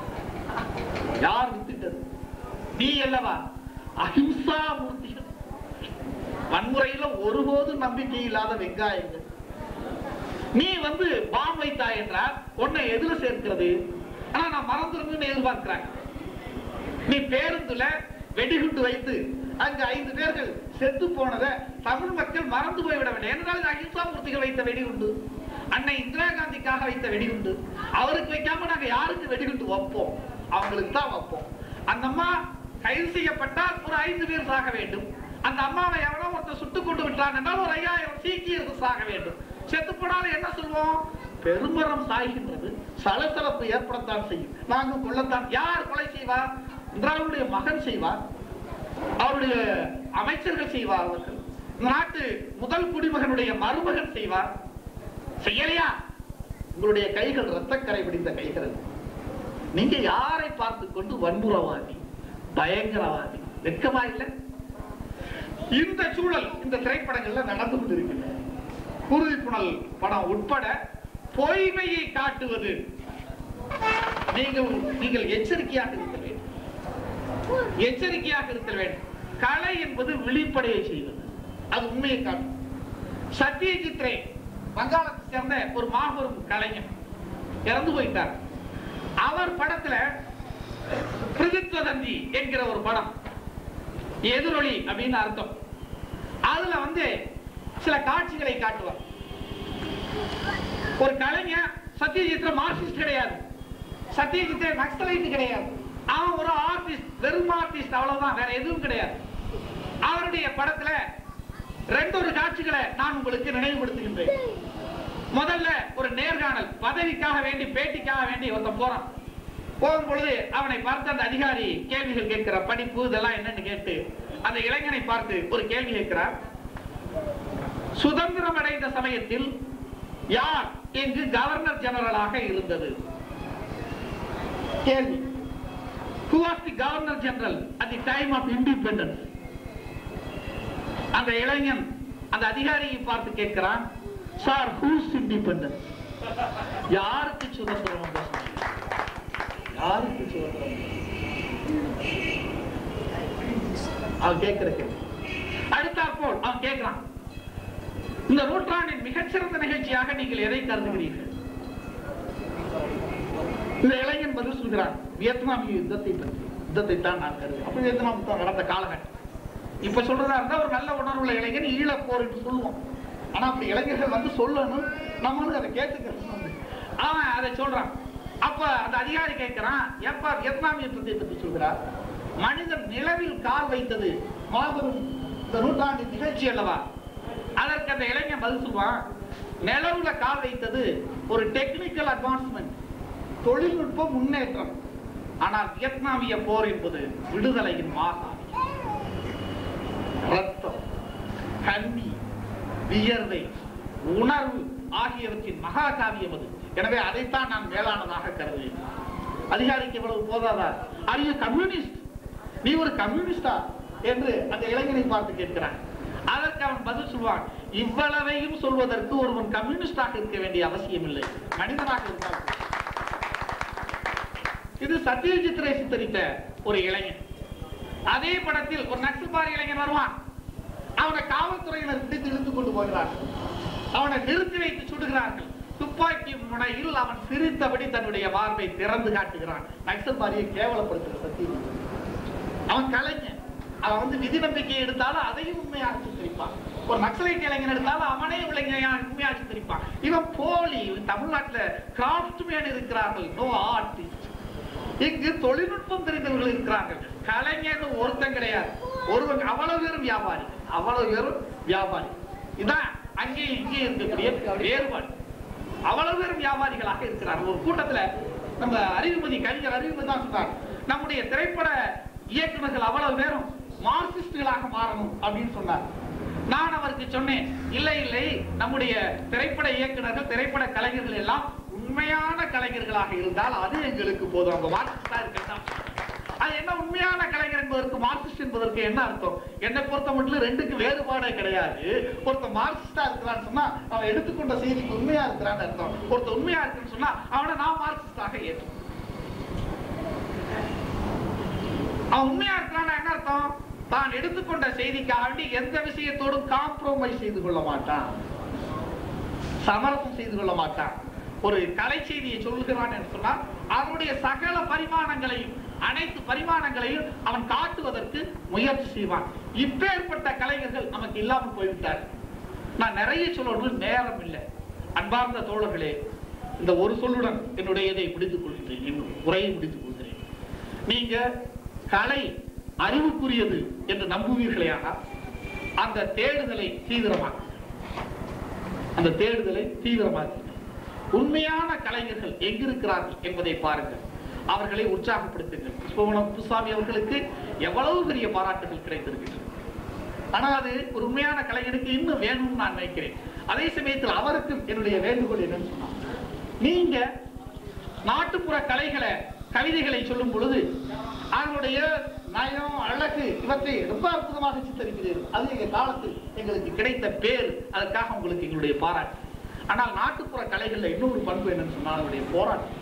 யார் வித்துட்டது நீ அல்லவா அஹிம்சா மூர்த்திகள் வன்முறையில ஒருபோதும் நம்பிக்கை இல்லாத வெங்காயங்கள் நீ வந்து பாம் வைத்தாய் என்றால் உன்னை எதுல சேர்க்கிறது ஆனா நான் மறந்துருங்கன்னு எதிர்பார்க்கிறாங்க நீ பேருந்துல வெடிகுண்டு வைத்து அங்கு ஐந்து பேர்கள் செத்து போனதை தமிழ் மக்கள் மறந்து போய்விட வேண்டும் என்றால் இது அஹிம்சா மூர்த்திகள் வைத்த வெடிகுண்டு அன்னை இந்திரா காந்திக்காக வைத்த வெடிகுண்டு அவருக்கு வைக்காம நாங்க யாருக்கு வெடிகுண்டு வைப்போம் அவங்களுக்கு தான் வைப்போம் அந்த அம்மா கைது செய்யப்பட்டால் ஒரு ஐந்து பேர் சாக வேண்டும் அந்த அம்மாவை எவனோ ஒருத்தர் சுட்டுக் கொண்டு விட்டான் என்றால் ஒரு ஐயாயிரம் சீக்கியர்கள் சாக வேண்டும் செத்து போனாலும் என்ன சொல்வோம் பெருமரம் சாய்கின்றது சலசலப்பு ஏற்படத்தான் செய்யும் நாங்கள் கொள்ளத்தான் யார் கொலை செய்வார் இந்திராவுடைய மகன் செய்வார் அவருடைய அமைச்சர்கள் செய்வார் அவர்கள் இந்த நாட்டு முதல் குடிமகனுடைய மருமகன் செய்வார் செய்யலையா உங்களுடைய கைகள் ரத்தக்கரை பிடித்த கைகள் நீங்க யாரை பார்த்து கொண்டு வன்முறவாதி பயங்கரவாதி வெட்கமா இல்லை இந்த சூழல் இந்த திரைப்படங்கள்ல நடந்து கொண்டிருக்கிறது குருதிப்புணல் படம் உட்பட பொய்மையை காட்டுவது நீங்கள் நீங்கள் எச்சரிக்கையாக இருக்க வேண்டும் எச்சரிக்கையாக இருக்க வேண்டும் கலை என்பது விழிப்படைய செய்வது அது உண்மையை காட்டும் சத்யஜித் ரே வங்காளத்தை சேர்ந்த ஒரு மாபெரும் கலைஞர் இறந்து போயிட்டார் அவர் படத்துல பிரதித்வதந்தி என்கிற ஒரு படம் எதிரொலி அப்படின்னு அர்த்தம் அதுல வந்து சில காட்சிகளை காட்டுவார் ஒரு கலைஞர் சத்யஜித்ர மார்க்சிஸ்ட் கிடையாது சத்யஜித்ர நக்சலைட் கிடையாது அவன் ஒரு ஆர்டிஸ்ட் வெறும் ஆர்டிஸ்ட் அவ்வளவுதான் வேற எதுவும் கிடையாது அவருடைய படத்துல ரெண்டு ஒரு காட்சிகளை நான் உங்களுக்கு நினைவுபடுத்துகின்றேன் முதல்ல ஒரு நேர்காணல் பதவிக்காக வேண்டி பேட்டிக்காக வேண்டி ஒருத்தன் போறான் போகும் பொழுது அவனை பார்த்து அந்த அதிகாரி கேள்விகள் கேட்கிறார் படிப்பு இதெல்லாம் என்னன்னு கேட்டு அந்த இளைஞனை பார்த்து ஒரு கேள்வி கேட்கிறார் சுதந்திரம் அடைந்த சமயத்தில் யார் இங்கு கவர்னர் ஜெனரலாக இருந்தது கேள்வி who was the governor general at the time of independence அந்த இளைஞன் அந்த அதிகாரியை பார்த்து கேட்கிறான் சார் whose independence யாருக்கு சுதந்திரம் வந்த சமயம்? யாருக்கு சுதந்திரம் அவன் கேட்கிற கேள்வி அடுத்தாற்போல் அவன் கேட்கிறான் இந்த நூற்றாண்டின் மிகச்சிறந்த நிகழ்ச்சியாக நீங்கள் எதை கருதுகிறீர்கள் இந்த இளைஞன் பதில் சொல்கிறான் வியட்நாம் யுத்தத்தை பற்றி யுத்தத்தை தான் நான் கருது அப்படி வியட்நாம் யுத்தம் நடந்த காலகட்டம் இப்ப சொல்றதா இருந்தா ஒரு நல்ல உணர்வுள்ள இளைஞன் ஈழப்போர் என்று சொல்லுவோம் ஆனா அப்படி இளைஞர்கள் வந்து சொல்லணும் நம்மளும் அதை கேட்டுக்கிறது வந்து அவன் அதை சொல்றான் அப்ப அந்த அதிகாரி கேட்கிறான் எப்ப வியட்நாம் யுத்தத்தை பற்றி சொல்கிறார் மனிதன் நிலவில் கால் வைத்தது மாபெரும் இந்த நூற்றாண்டின் நிகழ்ச்சி அல்லவா அதற்கு அந்த இளைஞன் பதில் சொல்லுவான் நிலவுல கால் வைத்தது ஒரு டெக்னிக்கல் அட்வான்ஸ்மெண்ட் தொழில்நுட்ப முன்னேற்றம் ஆனால் வியட்நாமிய போர் என்பது விடுதலையின் மாகாணி ரத்தம் கண்ணி வியர்வை உணர்வு ஆகியவற்றின் மகாகாவியம் அது எனவே அதைத்தான் நான் மேலானதாக கருதுகிறேன் அதிகாரிக்கு இவ்வளவு போதாதா அறிய கம்யூனிஸ்ட் நீ ஒரு கம்யூனிஸ்டா என்று அந்த இளைஞனை பார்த்து கேட்கிறான் அதற்கு அவன் பதில் சொல்வான் இவ்வளவையும் சொல்வதற்கு ஒருவன் கம்யூனிஸ்டாக இருக்க வேண்டிய அவசியம் இல்லை மனிதனாக இருந்தால் இது சத்யஜித் ரே சித்தரித்த ஒரு இளைஞன் அதே படத்தில் ஒரு நக்சல்பாரி இளைஞன் வருவான் அவனை காவல்துறையினர் பிடித்து இழுத்துக் கொண்டு போகிறார்கள் அவனை நிறுத்தி வைத்து சுடுகிறார்கள் துப்பாக்கி முனையில் அவன் சிரித்தபடி தன்னுடைய மார்பை திறந்து காட்டுகிறான் நக்சல்பாரியை கேவலப்படுத்துகிற சத்தியம் அவன் கலைஞன் அவன் வந்து விதி நம்பிக்கையை எடுத்தாலும் அதையும் உண்மையாக சித்தரிப்பான் ஒரு நக்சலைட் இளைஞன் எடுத்தாலும் அவனே இளைஞனையா உண்மையாக சித்தரிப்பான் இவன் போலி தமிழ்நாட்டுல கிராஃப்ட் மேன் இருக்கிறார்கள் நோ ஆர்டிஸ்ட் இங்கு தொழில்நுட்பம் தெரிந்தவர்கள் இருக்கிறார்கள் கலைஞர் ஒருத்தன் கிடையாது ஒருவன் அவ்வளவு பேரும் வியாபாரி அவ்வளவு பேரும் வியாபாரி இதான் அங்கேயும் இங்கேயும் இருக்கக்கூடிய வேறுபாடு அவ்வளவு பேரும் வியாபாரிகளாக இருக்கிறார்கள் ஒரு கூட்டத்துல நம்ம அறிவுமதி கவிஞர் அறிவுமதி தான் சொன்னார் நம்முடைய திரைப்பட இயக்குனர்கள் அவ்வளவு பேரும் மார்க்சிஸ்டுகளாக மாறணும் அப்படின்னு சொன்னார் நான் அவருக்கு சொன்னேன் இல்லை இல்லை நம்முடைய திரைப்பட இயக்குனர்கள் திரைப்பட கலைஞர்கள் எல்லாம் உண்மையான கலைஞர்களாக இருந்தால் அது எங்களுக்கு போதும் அவங்க மார்க்சிஸ்டா இருக்கட்டும் அது என்ன உண்மையான கலைஞர் என்பதற்கு மார்க்சிஸ்ட் என்பதற்கு என்ன அர்த்தம் என்னை பொறுத்த மட்டும் ரெண்டுக்கு வேறுபாடே கிடையாது ஒருத்தன் மார்க்சிஸ்டா இருக்கிறான்னு சொன்னா அவன் எடுத்துக்கொண்ட செய்திக்கு உண்மையா இருக்கிறான்னு அர்த்தம் ஒருத்தன் உண்மையா இருக்குன்னு சொன்னா அவனை நான் மார்க்சிஸ்டாக ஏற்றும் அவன் உண்மையா இருக்கிறான்னா என்ன அர்த்தம் தான் எடுத்துக்கொண்ட செய்திக்காக வேண்டி எந்த விஷயத்தோடும் காம்ப்ரோமைஸ் செய்து கொள்ள மாட்டான் சமரசம் செய்து கொள்ள மாட்டான் ஒரு கலை செய்தியை சொல்லுகிறான் என்று சொன்னால் அதனுடைய சகல பரிமாணங்களையும் அனைத்து பரிமாணங்களையும் அவன் காட்டுவதற்கு முயற்சி செய்வான் இப்பேற்பட்ட கலைஞர்கள் நமக்கு இல்லாமல் போய்விட்டார் நான் நிறைய சொல்லணும் நேரம் இல்லை அன்பார்ந்த தோழர்களே இந்த ஒரு சொல்லுடன் என்னுடைய இதை முடித்துக் கொள்கிறேன் என் உரையை முடித்துக் கொள்கிறேன் நீங்க கலை அறிவுக்குரியது என்று நம்புவீர்களேயானால் அந்த தேடுதலை தீவிரமாக்கு அந்த தேடுதலை தீவிரமாக்கு உண்மையான கலைஞர்கள் எங்கிருக்கிறார்கள் என்பதை பாருங்கள் அவர்களை உற்சாகப்படுத்துங்கள் புஷ்பவனம் புசாமி அவர்களுக்கு எவ்வளவு பெரிய பாராட்டுகள் கிடைத்திருக்கின்றன ஆனா அது ஒரு உண்மையான கலைஞனுக்கு இன்னும் வேணும்னு நான் நினைக்கிறேன் அதே சமயத்தில் அவருக்கும் என்னுடைய வேண்டுகோள் என்னன்னு சொன்னா நீங்க நாட்டுப்புற கலைகளை கவிதைகளை சொல்லும் பொழுது அதனுடைய நயம் அழகு இவற்றை ரொம்ப அற்புதமாக சித்தரிக்கிறீர்கள் அது எங்க காலத்தில் எங்களுக்கு கிடைத்த பேர் அதற்காக உங்களுக்கு எங்களுடைய பாராட்டு ஆனால் நாட்டுப்புற கலைகள்ல இன்னொரு பண்பு என்னன்னு சொன்னா அதனுடைய போராட்டம்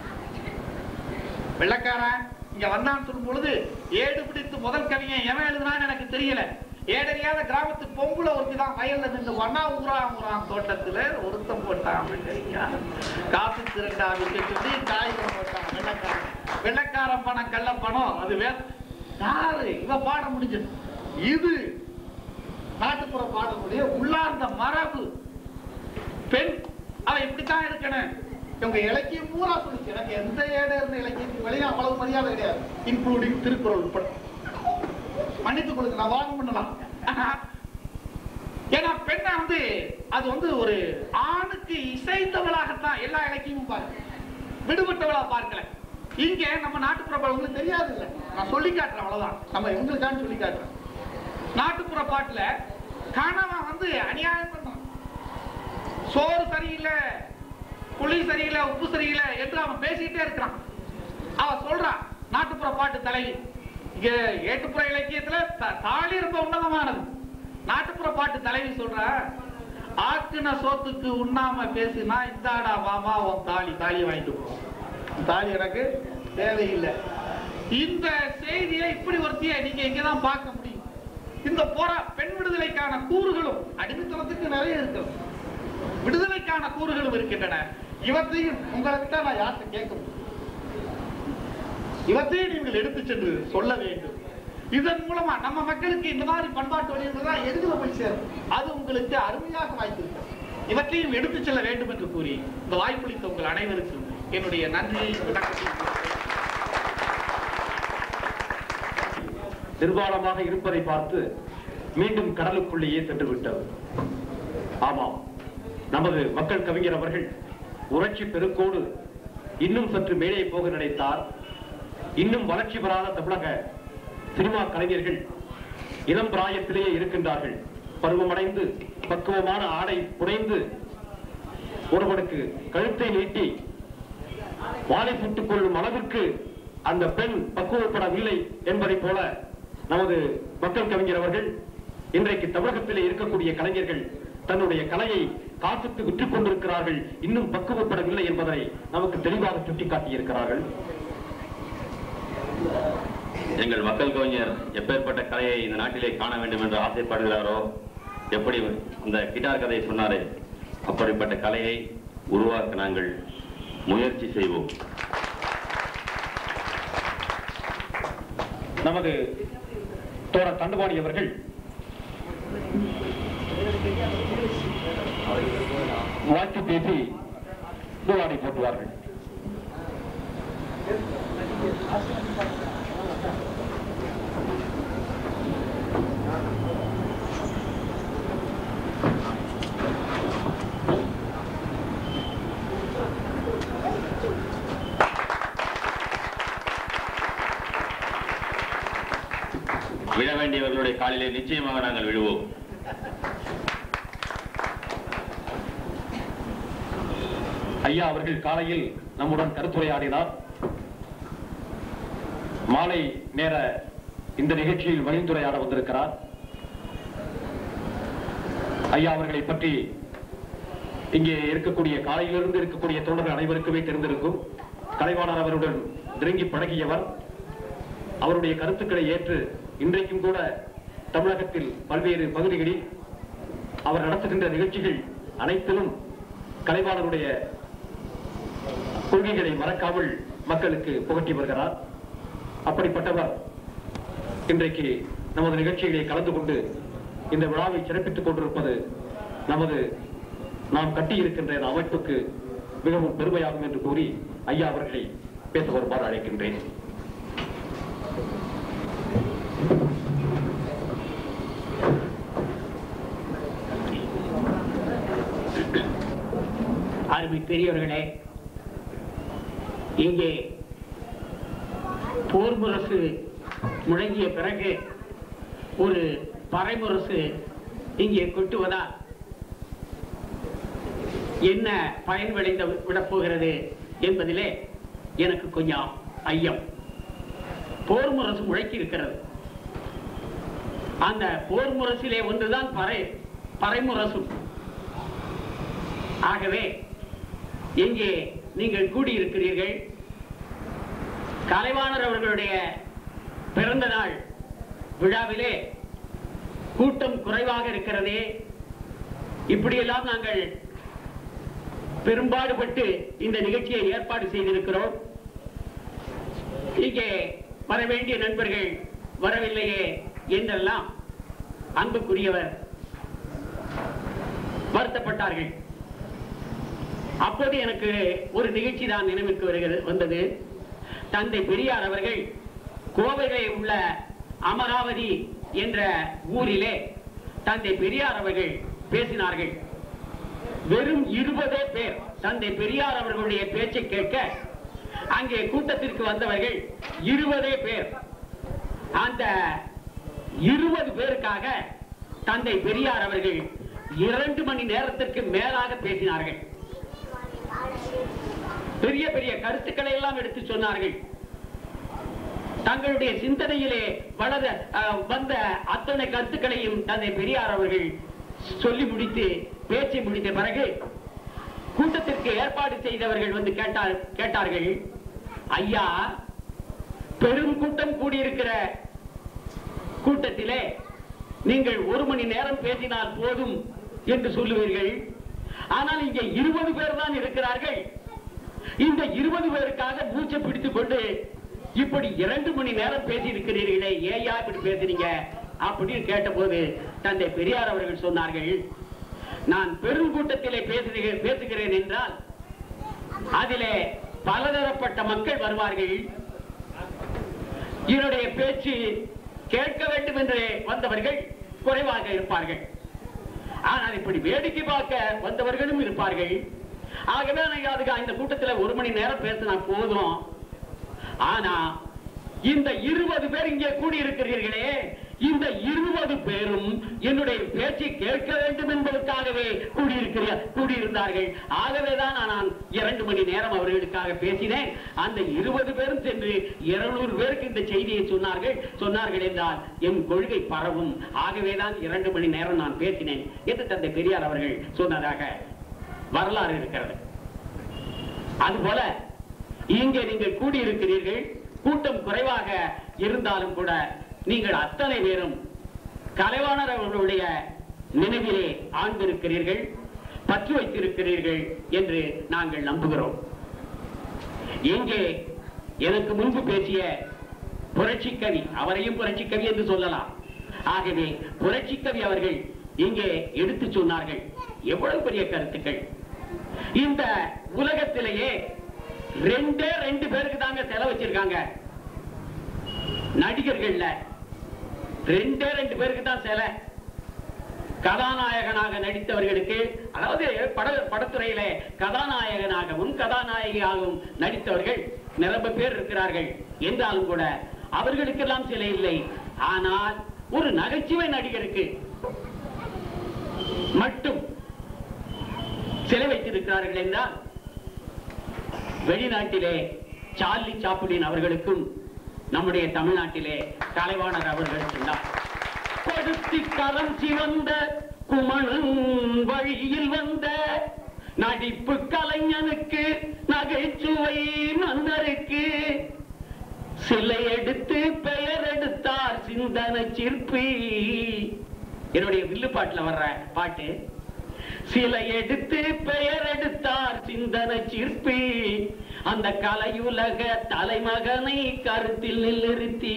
வெள்ளக்காரன் இங்க வந்தான்னு சொல்லும் பொழுது ஏடு பிடித்து முதல் கவிஞன் எவன் எழுதுனான்னு எனக்கு தெரியல ஏடறியாத கிராமத்து பொம்புல ஒருத்தி தான் வயல்ல நின்று வண்ணா ஊரா ஊராம் தோட்டத்துல ஒருத்தம் போட்டான் வெள்ளரிக்கா. காசு திருண்டா விட்டு சொல்லி காய்கறி போட்டான் வெள்ளக்காரன் வெள்ளக்காரன் பணம் கள்ள பணம் அது வே யாரு இவ பாட முடிஞ்சது இது நாட்டுப்புற பாடக்கூடிய உள்ளார்ந்த மரபு பெண் அவ இப்படித்தான் இருக்கணும் இவங்க இலக்கியம் பூரா சொல்லுச்சு எனக்கு எந்த ஏடு இருந்த இலக்கியத்துக்கு வெளியே அவ்வளவு மரியாதை கிடையாது இன்க்ளூடிங் திருக்குறள் உட்பட மன்னித்துக் கொடுங்க நான் வாங்க பண்ணலாம் ஏன்னா பெண்ணை வந்து அது வந்து ஒரு ஆணுக்கு இசைந்தவளாகத்தான் எல்லா இலக்கியமும் பாருங்க விடுபட்டவளா பார்க்கல இங்க நம்ம நாட்டுப்புற பாடல் உங்களுக்கு தெரியாது இல்ல நான் சொல்லி காட்டுறேன் அவ்வளவுதான் நம்ம இவங்களுக்கான சொல்லி காட்டுறேன் நாட்டுப்புற பாட்டுல கணவன் வந்து அநியாயம் பண்ணான் சோறு சரியில்லை புளி சரியில்லை உப்பு சரியில்லை என்று அவன் பேசிக்கிட்டே இருக்கிறான் அவன் சொல்றான் நாட்டுப்புற பாட்டு தலைவி இங்க ஏட்டுப்புற இலக்கியத்துல த- தாலி ரொம்ப உன்னதமானது நாட்டுப்புற பாட்டு தலைவி சொல்றா ஆக்குன சோத்துக்கு உண்ணாம பேசினா இந்தாடா மாமா உன் தாலி தாலி வாங்கிட்டு போ தாலி எனக்கு தேவையில்லை இந்த செய்தியை இப்படி ஒருத்திய நீங்க இங்கதான் பார்க்க முடியும் இந்த போரா பெண் விடுதலைக்கான கூறுகளும் அடிமைத்தனத்துக்கு நிறைய இருக்கிறது விடுதலைக்கான கூறுகளும் இருக்கின்றன இவற்றையும் உங்கள்கிட்ட நான் யார்கிட்ட கேட்க முடியும் இவற்றை நீங்கள் எடுத்து சென்று சொல்ல வேண்டும் இதன் மூலமா நம்ம மக்களுக்கு இந்த மாதிரி பண்பாட்டு வழிகள் தான் எதுல போய் சேரும் அது உங்களுக்கு அருமையாக வாய்த்திருக்கும் இவற்றையும் எடுத்து செல்ல வேண்டும் என்று கூறி இந்த வாய்ப்பளித்த உங்கள் அனைவருக்கும் என்னுடைய நன்றியை வணக்கத்தையும் நிர்வாணமாக இருப்பதை பார்த்து மீண்டும் கடலுக்குள்ளேயே சென்று விட்டது ஆமாம் நமது மக்கள் கவிஞர் அவர்கள் உணர்ச்சி பெருக்கோடு இன்னும் சற்று மேலே போக நினைத்தார் இன்னும் வளர்ச்சி பெறாத தமிழக சினிமா கலைஞர்கள் இளம் பிராயத்திலேயே இருக்கின்றார்கள் பருவமடைந்து பக்குவமான ஆடை புனைந்து ஒருவனுக்கு கழுத்தை நீட்டி வாழை சுட்டுக் கொள்ளும் அளவிற்கு அந்த பெண் பக்குவப்படவில்லை என்பதை போல நமது மக்கள் கவிஞர் அவர்கள் இன்றைக்கு தமிழகத்திலே இருக்கக்கூடிய கலைஞர்கள் தன்னுடைய கலையை காசுக்கு விற்றுக் கொண்டிருக்கிறார்கள் இன்னும் பக்குவப்படவில்லை என்பதை நமக்கு தெளிவாக சுட்டிக்காட்டியிருக்கிறார்கள் எங்கள் மக்கள் கவிஞர் எப்பேற்பட்ட கலையை இந்த நாட்டிலே காண வேண்டும் என்று ஆசைப்படுகிறாரோ எப்படி அந்த கிட்டார் கதையை சொன்னாரே அப்படிப்பட்ட கலையை உருவாக்க நாங்கள் முயற்சி செய்வோம் நமது தோழர் தண்டுபாணி அவர்கள் வாழ்த்து பேசி நூலாடை போட்டுவார்கள் விழ வேண்டியவர்களுடைய காலிலே நிச்சயமாக நாங்கள் விழுவோம் ஐயா அவர்கள் காலையில் நம்முடன் கருத்துரையாடினார் மாலை நேர இந்த நிகழ்ச்சியில் வழிந்துரையாட வந்திருக்கிறார் ஐயா அவர்களை பற்றி இங்கே இருக்கக்கூடிய காலையிலிருந்து இருக்கக்கூடிய தோழர்கள் அனைவருக்குமே தெரிந்திருக்கும் கலைவாணர் அவருடன் நெருங்கி பழகியவர் அவருடைய கருத்துக்களை ஏற்று இன்றைக்கும் கூட தமிழகத்தில் பல்வேறு பகுதிகளில் அவர் நடத்துகின்ற நிகழ்ச்சிகள் அனைத்திலும் கலைவாணருடைய கொள்கைகளை மறக்காமல் மக்களுக்கு புகட்டி வருகிறார் அப்படிப்பட்டவர் இன்றைக்கு நமது நிகழ்ச்சிகளை கலந்து கொண்டு இந்த விழாவை சிறப்பித்துக் கொண்டிருப்பது நமது நாம் கட்டியிருக்கின்ற இந்த அமைப்புக்கு மிகவும் பெருமையாகும் என்று கூறி ஐயா அவர்களை பேச வருமாறு அழைக்கின்றேன் அருமை பெரியவர்களே இங்கே போர் முரசு முழங்கிய பிறகு ஒரு பறைமுரசு இங்கே கொட்டுவதால் என்ன பயன் விளைந்து விடப் போகிறது என்பதிலே எனக்கு கொஞ்சம் ஐயம் போர் முரசு முழக்கி இருக்கிறது அந்த போர் முரசிலே ஒன்றுதான் பறை பறைமுரசும் ஆகவே இங்கே நீங்கள் கூடியிருக்கிறீர்கள் கலைவாணர் அவர்களுடைய பிறந்த நாள் விழாவிலே கூட்டம் குறைவாக இருக்கிறதே இப்படியெல்லாம் நாங்கள் பெரும்பாடுபட்டு இந்த நிகழ்ச்சியை ஏற்பாடு செய்திருக்கிறோம் இங்கே வர வேண்டிய நண்பர்கள் வரவில்லையே என்றெல்லாம் அன்புக்குரியவர் வருத்தப்பட்டார்கள் அப்போது எனக்கு ஒரு நிகழ்ச்சி தான் நினைவுக்கு வருகிறது வந்தது தந்தை பெரியார் அவர்கள் கோவையிலே உள்ள அமராவதி என்ற ஊரிலே தந்தை பெரியார் அவர்கள் பேசினார்கள் வெறும் இருபதே பேர் தந்தை பெரியார் அவர்களுடைய பேச்சை கேட்க அங்கே கூட்டத்திற்கு வந்தவர்கள் இருபதே பேர் அந்த இருபது பேருக்காக தந்தை பெரியார் அவர்கள் இரண்டு மணி நேரத்திற்கு மேலாக பேசினார்கள் பெரிய பெரிய கருத்துக்களை எல்லாம் எடுத்து சொன்னார்கள் தங்களுடைய சிந்தனையிலே வளர அஹ், வந்த அத்தனை கருத்துக்களையும் தந்தை பெரியார் அவர்கள் சொல்லி முடித்து பேச்சை முடித்த பிறகு கூட்டத்திற்கு ஏற்பாடு செய்தவர்கள் வந்து கேட்டார் கேட்டார்கள் ஐயா பெரும் கூட்டம் கூடியிருக்கிற கூட்டத்திலே நீங்கள் ஒரு மணி நேரம் பேசினால் போதும் என்று சொல்லுவீர்கள் ஆனால் இங்கே இருபது பேர் தான் இருக்கிறார்கள் இந்த இருபது பேருக்காக மூச்சை பிடித்துக் கொண்டு இப்படி இரண்டு மணி நேரம் பேசி இருக்கிறீர்களே ஏயா இப்படி பேசுறீங்க அப்படின்னு கேட்டபோது தந்தை பெரியார் அவர்கள் சொன்னார்கள் நான் பெருங்கூட்டத்திலே பேசுகிறேன் பேசுகிறேன் என்றால் அதிலே பலதரப்பட்ட மக்கள் வருவார்கள் என்னுடைய பேச்சு கேட்க வேண்டும் என்று வந்தவர்கள் குறைவாக இருப்பார்கள் ஆனால் இப்படி வேடிக்கை பார்க்க வந்தவர்களும் இருப்பார்கள் ஆகவே எனக்கு அதுக்கு இந்த கூட்டத்தில் ஒரு மணி நேரம் பேசினா போதும் ஆனா இந்த இருபது பேர் இங்கே கூடியிருக்கிறீர்களே இந்த இருபது பேரும் என்னுடைய பேச்சை கேட்க வேண்டும் என்பதற்காகவே கூடியிருக்கிற கூடியிருந்தார்கள் ஆகவேதான் நான் இரண்டு மணி நேரம் அவர்களுக்காக பேசினேன் அந்த இருபது பேரும் சென்று இருநூறு பேருக்கு இந்த செய்தியை சொன்னார்கள் சொன்னார்கள் என்றால் என் கொள்கை பரவும் ஆகவேதான் இரண்டு மணி நேரம் நான் பேசினேன் என்று தந்தை பெரியார் அவர்கள் சொன்னதாக வரலாறு இருக்கிறது அதுபோல இங்கே நீங்கள் கூடியிருக்கிறீர்கள் கூட்டம் குறைவாக இருந்தாலும் கூட நீங்கள் அத்தனை பேரும் கலைவாணர் அவர்களுடைய நினைவிலே ஆழ்ந்திருக்கிறீர்கள் பற்று வைத்திருக்கிறீர்கள் என்று நாங்கள் நம்புகிறோம் இங்கே எனக்கு முன்பு பேசிய புரட்சிக்கவி அவரையும் புரட்சிக்கவி என்று சொல்லலாம் ஆகவே புரட்சிக்கவி அவர்கள் இங்கே எடுத்து சொன்னார்கள் எவ்வளவு பெரிய கருத்துக்கள் இந்த உலகத்திலேயே ரெண்டே ரெண்டு பேருக்கு தாங்க செலவு வச்சிருக்காங்க நடிகர்கள்ல ரெண்டே ரெண்டு பேருக்கு தான் சிலை கதாநாயகனாக நடித்தவர்களுக்கு அதாவது பட படத்துறையில கதாநாயகனாகவும் கதாநாயகியாகவும் நடித்தவர்கள் நிரம்ப பேர் இருக்கிறார்கள் என்றாலும் கூட அவர்களுக்கெல்லாம் சிலை இல்லை ஆனால் ஒரு நகைச்சுவை நடிகருக்கு மட்டும் சிலை வைத்திருக்கிறார்கள் என்றால் வெளிநாட்டிலே சார்லி சாப்புலின் அவர்களுக்கும் நம்முடைய தமிழ்நாட்டிலே கலைவாணர் அவர்கள் சொன்னார் கொடுத்தி கரம் சிவந்த குமணன் வழியில் வந்த நடிப்பு கலைஞனுக்கு நகைச்சுவை மன்னருக்கு சிலை எடுத்து பெயர் எடுத்தார் சிந்தன சிற்பி என்னுடைய வில்லுப்பாட்டுல வர்ற பாட்டு சிலை எடுத்து பெயர் எடுத்தார் சிந்தன சிற்பி அந்த கலையுலக தலைமகனை கருத்தில் நிறுத்தி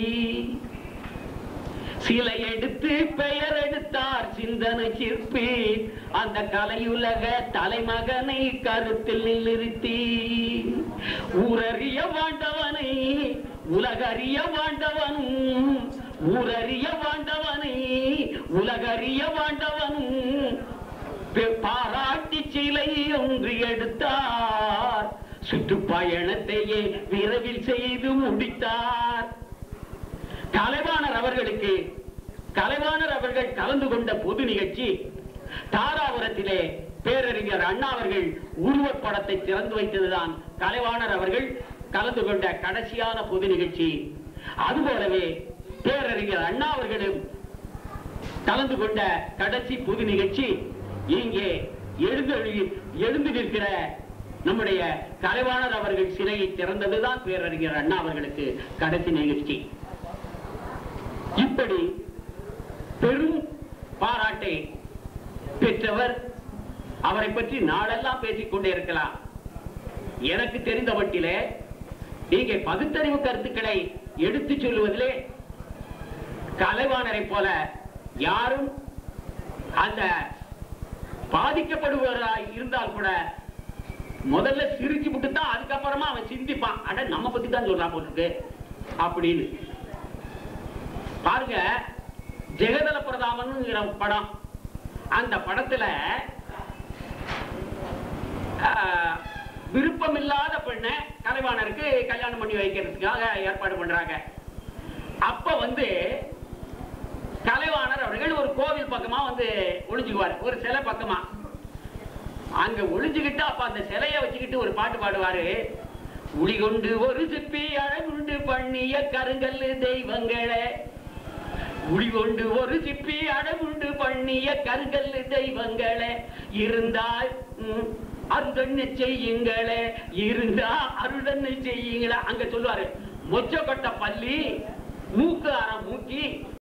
சிலை எடுத்து பெயர் எடுத்தார் சிந்தனை சிற்பி அந்த கலையுலக தலைமகனை கருத்தில் நிறுத்தி ஊரறிய வாண்டவனை உலகறிய வாண்டவனும் ஊரறிய வாண்டவனை உலகறிய வாண்டவனும் பெ- பாராட்டி சிலை ஒன்று எடுத்தார் சுற்றுப்பயணத்தையே விரைவில் செய்து முடித்தார் கலைவாணர் அவர்களுக்கு கலைவாணர் அவர்கள் கலந்து கொண்ட பொது நிகழ்ச்சி தாராபுரத்திலே பேரறிஞர் அண்ணா அவர்கள் உருவப்படத்தை திறந்து வைத்ததுதான் கலைவாணர் அவர்கள் கலந்து கொண்ட கடைசியான பொது நிகழ்ச்சி அதுபோலவே பேரறிஞர் அண்ணா அவர்களும் கலந்து கொண்ட கடைசி பொது நிகழ்ச்சி இங்கே எழுந்து எழுந்து நிற்கிற நம்முடைய கலைவாணர் அவர்கள் சிலையை திறந்ததுதான் பேரறிஞர் அண்ணா அவர்களுக்கு கடைசி நிகழ்ச்சி இப்படி பெரும் பாராட்டை பெற்றவர் அவரை பற்றி நாளெல்லாம் பேசிக் கொண்டே இருக்கலாம் எனக்கு தெரிந்த மட்டிலே நீங்க பகுத்தறிவு கருத்துக்களை எடுத்துச் சொல்லுவதிலே கலைவாணரை போல யாரும் அந்த பாதிக்கப்படுபவராய் இருந்தால் கூட முதல்ல சிரிச்சு விட்டு தான் அதுக்கப்புறமா அவன் சிந்திப்பான் அட நம்ம பத்தி தான் சொல்றான் போட்டுருக்கு அப்படின்னு பாருங்க ஜெகதல பிரதாமன் படம் அந்த படத்துல ஆஹ், விருப்பமில்லாத பெண்ணை கலைவாணருக்கு கல்யாணம் பண்ணி வைக்கிறதுக்காக ஏற்பாடு பண்றாங்க அப்ப வந்து கலைவாணர் அவர்கள் ஒரு கோவில் பக்கமா வந்து ஒளிஞ்சுக்குவார் ஒரு சிலை பக்கமா அங்க ஒளிஞ்சுக்கிட்டு அப்ப அந்த சிலைய வச்சுக்கிட்டு ஒரு பாட்டு பாடுவாரு உளிகொண்டு ஒரு சிப்பி அழகுண்டு பண்ணிய கருங்கல்லு தெய்வங்களே உளிகொண்டு ஒரு சிப்பி அழகுண்டு பண்ணிய கருங்கல்லு தெய்வங்களே இருந்தால் ம், அருதன்னு செய்யுங்களே இருந்தா அருதன்னு செய்யுங்களே அங்க சொல்லுவாரு மொச்ச கொட்ட பள்ளி மூக்கு அற மூக்கி